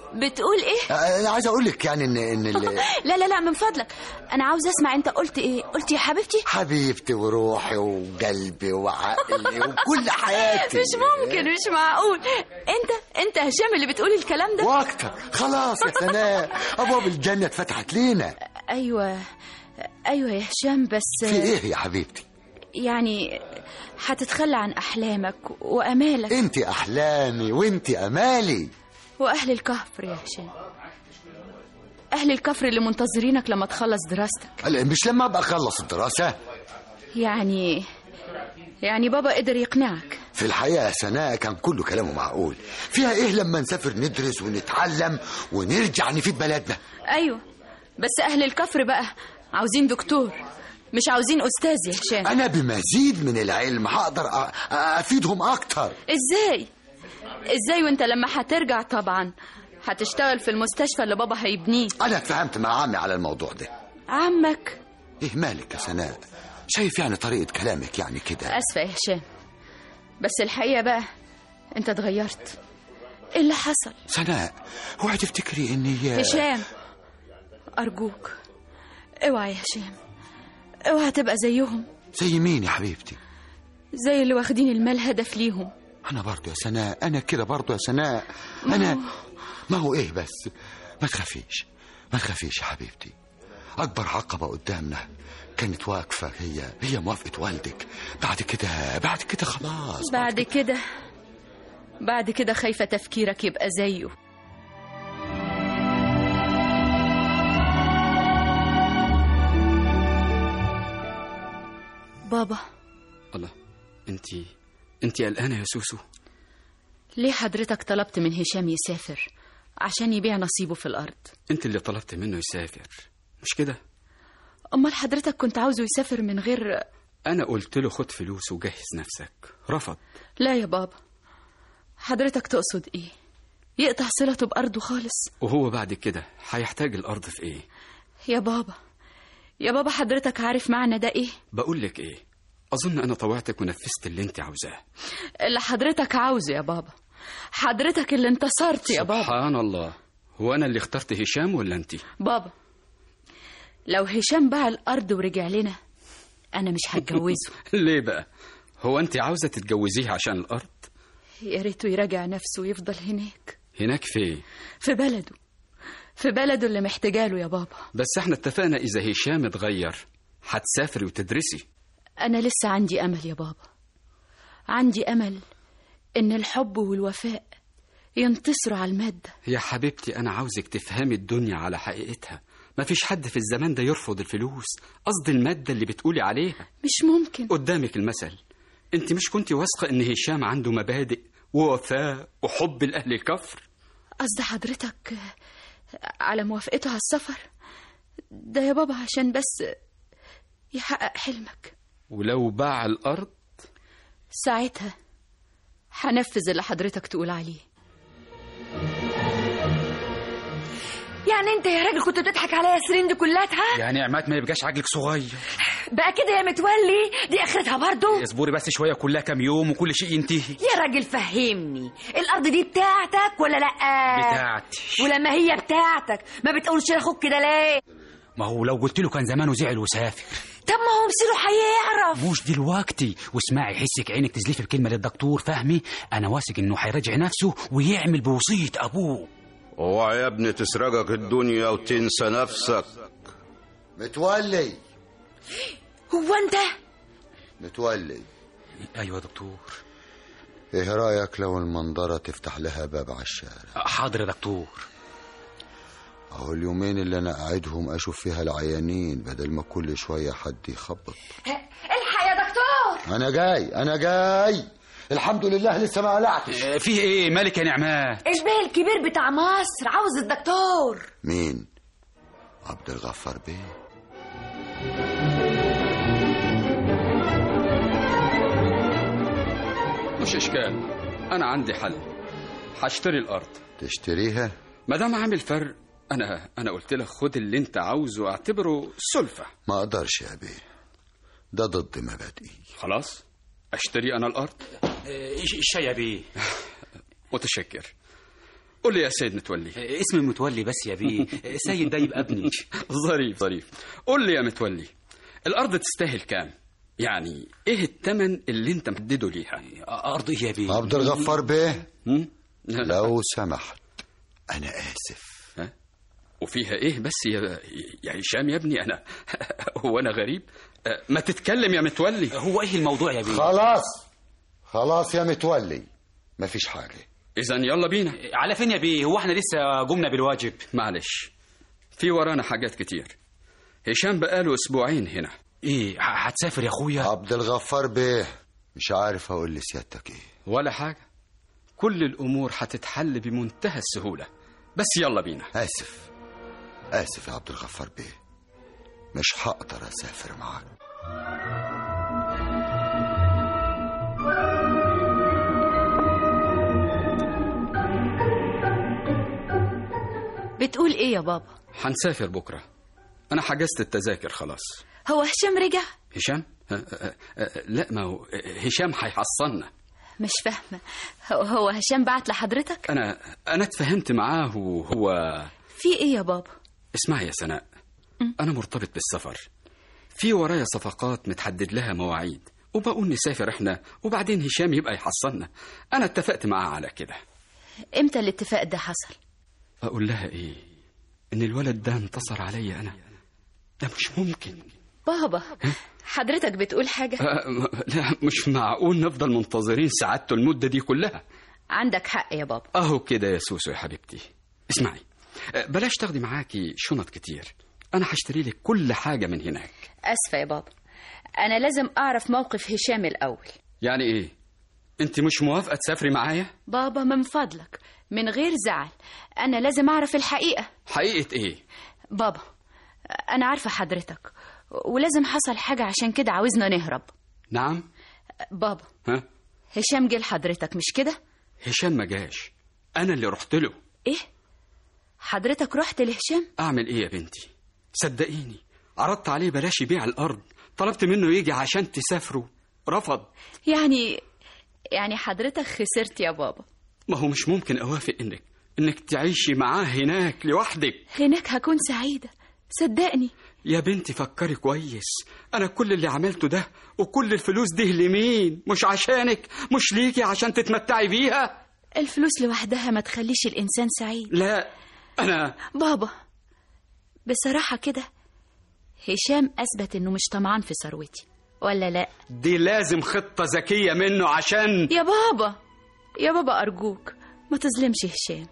بتقول ايه انا عايز اقول لك يعني ان ان ال- لا لا لا من فضلك انا عاوز اسمع انت قلت ايه قلت يا حبيبتي حبيبتي وروحي وقلبي وعقلي وكل حياتي مش ممكن مش معقول انت انت هشام اللي بتقول الكلام ده واكتر خلاص يا سناء ابواب الجنه اتفتحت لينا ايوه ايوه يا هشام بس في ايه يا حبيبتي يعني هتتخلى عن احلامك وامالك انت احلامي وانت امالي واهل الكفر يا هشام اهل الكفر اللي منتظرينك لما تخلص دراستك هلا مش لما ابقى اخلص الدراسه يعني يعني بابا قدر يقنعك في الحقيقه يا سناء كان كله كلامه معقول فيها ايه لما نسافر ندرس ونتعلم ونرجع نفيد بلدنا ايوه بس اهل الكفر بقى عاوزين دكتور مش عاوزين استاذ يا هشام انا بمزيد من العلم هقدر أ- أ- افيدهم اكتر ازاي ازاي وانت لما هترجع طبعا هتشتغل في المستشفى اللي بابا هيبنيه انا اتفاهمت مع عمي على الموضوع ده عمك ايه مالك يا سناء شايف يعني طريقه كلامك يعني كده اسفه يا هشام بس الحقيقه بقى انت اتغيرت ايه اللي حصل سناء اوعي تفتكري اني هشام ارجوك اوعى يا هشام اوعى تبقى زيهم زي مين يا حبيبتي زي اللي واخدين المال هدف ليهم انا برضو يا سناء انا كده برضو يا سناء انا ما هو ايه بس ما تخافيش ما تخافيش يا حبيبتي اكبر عقبه قدامنا كانت واقفه هي هي موافقه والدك بعد كده بعد كده خلاص بعد كده بعد كده خايفه تفكيرك يبقى زيه بابا الله انت انت قلقانه يا سوسو ليه حضرتك طلبت من هشام يسافر عشان يبيع نصيبه في الأرض انت اللي طلبت منه يسافر مش كده أمال حضرتك كنت عاوزه يسافر من غير انا قلت له خد فلوس وجهز نفسك رفض لا يا بابا حضرتك تقصد إيه يقطع صلته بأرضه خالص وهو بعد كده هيحتاج الارض في ايه يا بابا يا بابا حضرتك عارف معنى ده إيه بقول لك ايه اظن انا طوعتك ونفذت اللي انت عاوزاه اللي حضرتك عاوزه يا بابا حضرتك اللي انتصرت يا بابا سبحان الله هو انا اللي اخترت هشام ولا انت بابا لو هشام باع الأرض ورجع لنا أنا مش هتجوزه ليه بقى هو انت عاوزه تتجوزيه عشان الارض يا ريته يراجع نفسه ويفضل هناك هناك فين في بلده في بلده اللي محتاجاله يا بابا بس احنا اتفقنا اذا هشام اتغير هتسافري وتدرسي أنا لسه عندي أمل يا بابا عندي أمل إن الحب والوفاء ينتصروا على المادة يا حبيبتي انا عاوزك تفهمي الدنيا على حقيقتها مفيش حد في الزمان ده يرفض الفلوس قصدي المادة اللي بتقولي عليها مش ممكن قدامك المثل انت مش كنت واثقة ان هشام عنده مبادئ ووفاء وحب لأهل الكفر قصد حضرتك على موافقته على السفر ده يا بابا عشان بس يحقق حلمك ولو باع الأرض ساعتها هنفذ اللي حضرتك تقول عليه يعني انت يا راجل كنت بتضحك عليا السنين دي كلها يعني عماد ما يبقاش عقلك صغير بقى كده يا متولي دي اخرتها برضو اصبري بس شويه كلها كام يوم وكل شيء ينتهي يا راجل فهمني الارض دي بتاعتك ولا لا بتاعتي ولما هي بتاعتك ما بتقولش لاخوك كده ليه ما هو لو قلت له كان زمانه زعل وسافر طب ما هو مصيره هيعرف مش دلوقتي واسمعي حسك عينك تزلفي بكلمه للدكتور فهمي انا واثق انه هيراجع نفسه ويعمل بوصيه ابوه اوعى يا ابني تسرقك الدنيا وتنسى نفسك متولي هو انت متولي ايوه يا دكتور ايه رايك لو المنظره تفتح لها باب على الشارع حاضر يا دكتور اهو اليومين اللي انا قاعدهم اشوف فيها العيانين بدل ما كل شويه حد يخبط الحق يا دكتور انا جاي انا جاي الحمد لله لسه ما قلعتش فيه ايه مالك يا نعمان البيه الكبير بتاع مصر عاوز الدكتور مين عبد الغفار بيه مش إشكال أنا عندي حل هشتري الأرض تشتريها ما دام عامل فرق أنا أنا قلت لك خد اللي أنت عاوزه اعتبره سلفة ما اقدرش يا بيه ده ضد مبادئي خلاص أشتري أنا الأرض الشاي يا بيه متشكر قول لي يا سيد متولي اسم متولي بس يا بيه سيد ده يبقى ابني ظريف ظريف قول لي يا متولي الارض تستاهل كام يعني ايه الثمن اللي انت محدده ليها ارض ايه يا بيه عبد الغفار بيه هم؟ لا، لا. لو سمحت انا اسف ها؟ وفيها ايه بس يا يا هشام يا ابني انا هو انا غريب أه، ما تتكلم يا متولي هو ايه الموضوع يا بيه خلاص خلاص يا متولي مفيش حاجه اذا يلا بينا على فين يا بيه هو احنا لسه قمنا بالواجب معلش في ورانا حاجات كتير هشام بقاله اسبوعين هنا ايه ه- هتسافر يا اخويا عبد الغفار بيه مش عارف اقول لسيادتك ايه ولا حاجه كل الامور هتتحل بمنتهى السهوله بس يلا بينا اسف اسف يا عبد الغفار بيه مش هقدر اسافر معاك بتقول ايه يا بابا هنسافر بكره انا حجزت التذاكر خلاص هو هشام رجع هشام أه، أه، أه، لا ما هو هشام هيحصلنا مش فاهمه هو- هو هشام بعت لحضرتك انا انا اتفاهمت معاه وهو في ايه يا بابا اسمعي يا سناء انا مرتبط بالسفر في ورايا صفقات متحدد لها مواعيد وبقول نسافر احنا وبعدين هشام يبقى يحصلنا انا اتفقت معاه على كده امتى الاتفاق ده حصل اقول لها ايه ان الولد ده انتصر عليا انا ده مش ممكن بابا حضرتك بتقول حاجه أه، م- لا مش معقول نفضل منتظرين سعادته المدة دي كلها عندك حق يا بابا اهو كده يا سوسو يا حبيبتي اسمعي أه، بلاش تاخدي معاكي شنط كتير انا هشتري لك كل حاجة من هناك اسفه يا بابا انا لازم اعرف موقف هشام الاول يعني ايه انت مش موافقة تسافري معايا بابا من فضلك من غير زعل انا لازم اعرف الحقيقه حقيقة ايه بابا انا عارفه حضرتك ولازم حصل حاجه عشان كده عاوزنا نهرب نعم بابا ها هشام جه لحضرتك مش كده هشام ما جاش انا اللي رحت له ايه حضرتك رحت لهشام اعمل ايه يا بنتي صدقيني عرضت عليه بلاش يبيع الارض طلبت منه يجي عشان تسافروا رفض يعني يعني حضرتك خسرت يا بابا ما هو مش ممكن اوافق انك انك تعيشي معاه هناك لوحدك هناك هكون سعيده صدقني يا بنتي فكري كويس انا كل اللي عملته ده وكل الفلوس دي لمين مش عشانك مش ليكي عشان تتمتعي بيها الفلوس لوحدها ما تخليش الانسان سعيد لا انا بابا بصراحه كده هشام اثبت انه مش طمعان في ثروتي ولا لا دي لازم خطة ذكية منه عشان يا بابا يا بابا ارجوك ما تظلمش هشام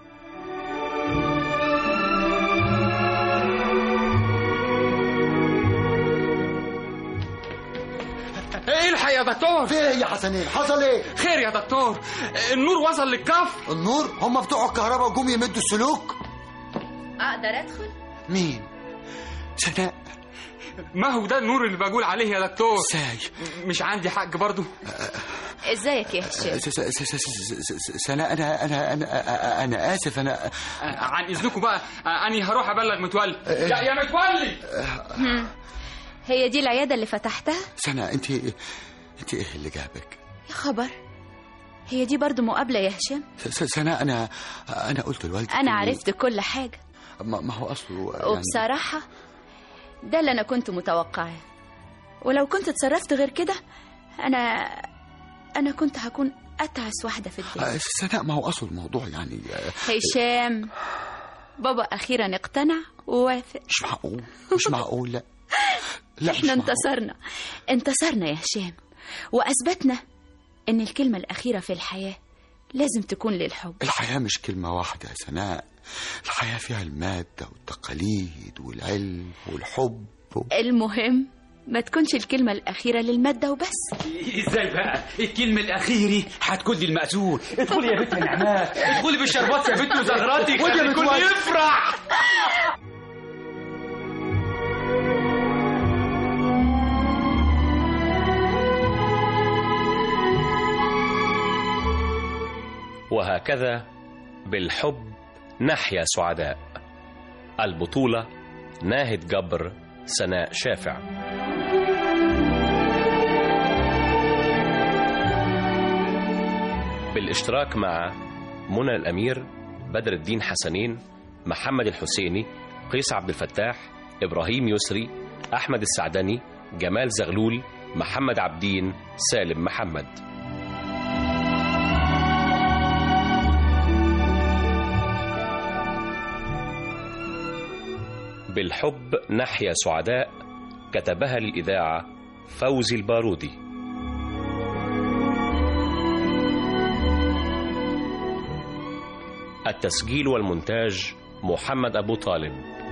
ايه الحقيقة يا دكتور في ايه يا حسنين حصل ايه خير يا دكتور النور وصل للكف النور هم بتوع الكهرباء وجم يمدوا السلوك اقدر ادخل مين سناء ما هو ده النور اللي بقول عليه يا دكتور ازاي مش عندي حق برضو ازيك يا هشام س- س- س- س- س- س- سناء انا انا انا انا اسف انا عن اذنكم بقى اني هروح ابلغ متولي يا, يا متولي هم. هي دي العياده اللي فتحتها سناء انت انت ايه اللي جابك يا خبر هي دي برضو مقابله يا هشام س- س- سناء انا انا قلت لوالدي انا إني- عرفت كل حاجه ما ما هو اصله يعني وبصراحه ده اللي انا كنت متوقعاه ولو كنت اتصرفت غير كده انا انا كنت هكون اتعس واحده في الدنيا آه، سناء ما هو اصل الموضوع يعني آه، هشام بابا اخيرا اقتنع ووافق مش معقول مش معقول لا لا مش احنا معقول. انتصرنا انتصرنا يا هشام واثبتنا ان الكلمه الاخيره في الحياه لازم تكون للحب الحياة مش كلمة واحدة يا سناء الحياة فيها المادة والتقاليد والعلم والحب و... المهم ما تكونش الكلمه الاخيره للماده وبس ازاي بقى الكلمة الأخيرة هتكون لي المأذون ادخلي يا بنت يا نعمات ادخلي بالشربات يا بنت وزغراتي خد يا خلي الكل متولي. يفرح وهكذا بالحب نحيا سعداء البطولة ناهد جبر سناء شافع بالاشتراك مع منى الأمير بدر الدين حسنين محمد الحسيني قيس عبد الفتاح إبراهيم يسري أحمد السعدني جمال زغلول محمد عبدين سالم محمد بالحب نحيا سعداء كتبها للإذاعة فوزي البارودي التسجيل والمونتاج محمد أبو طالب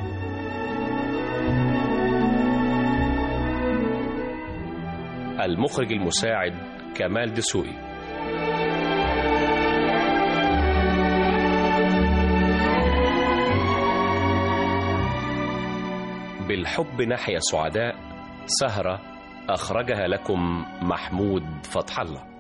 المخرج المساعد كمال دسوقي بالحب نحيا سعداء سهرة أخرجها لكم محمود فتح الله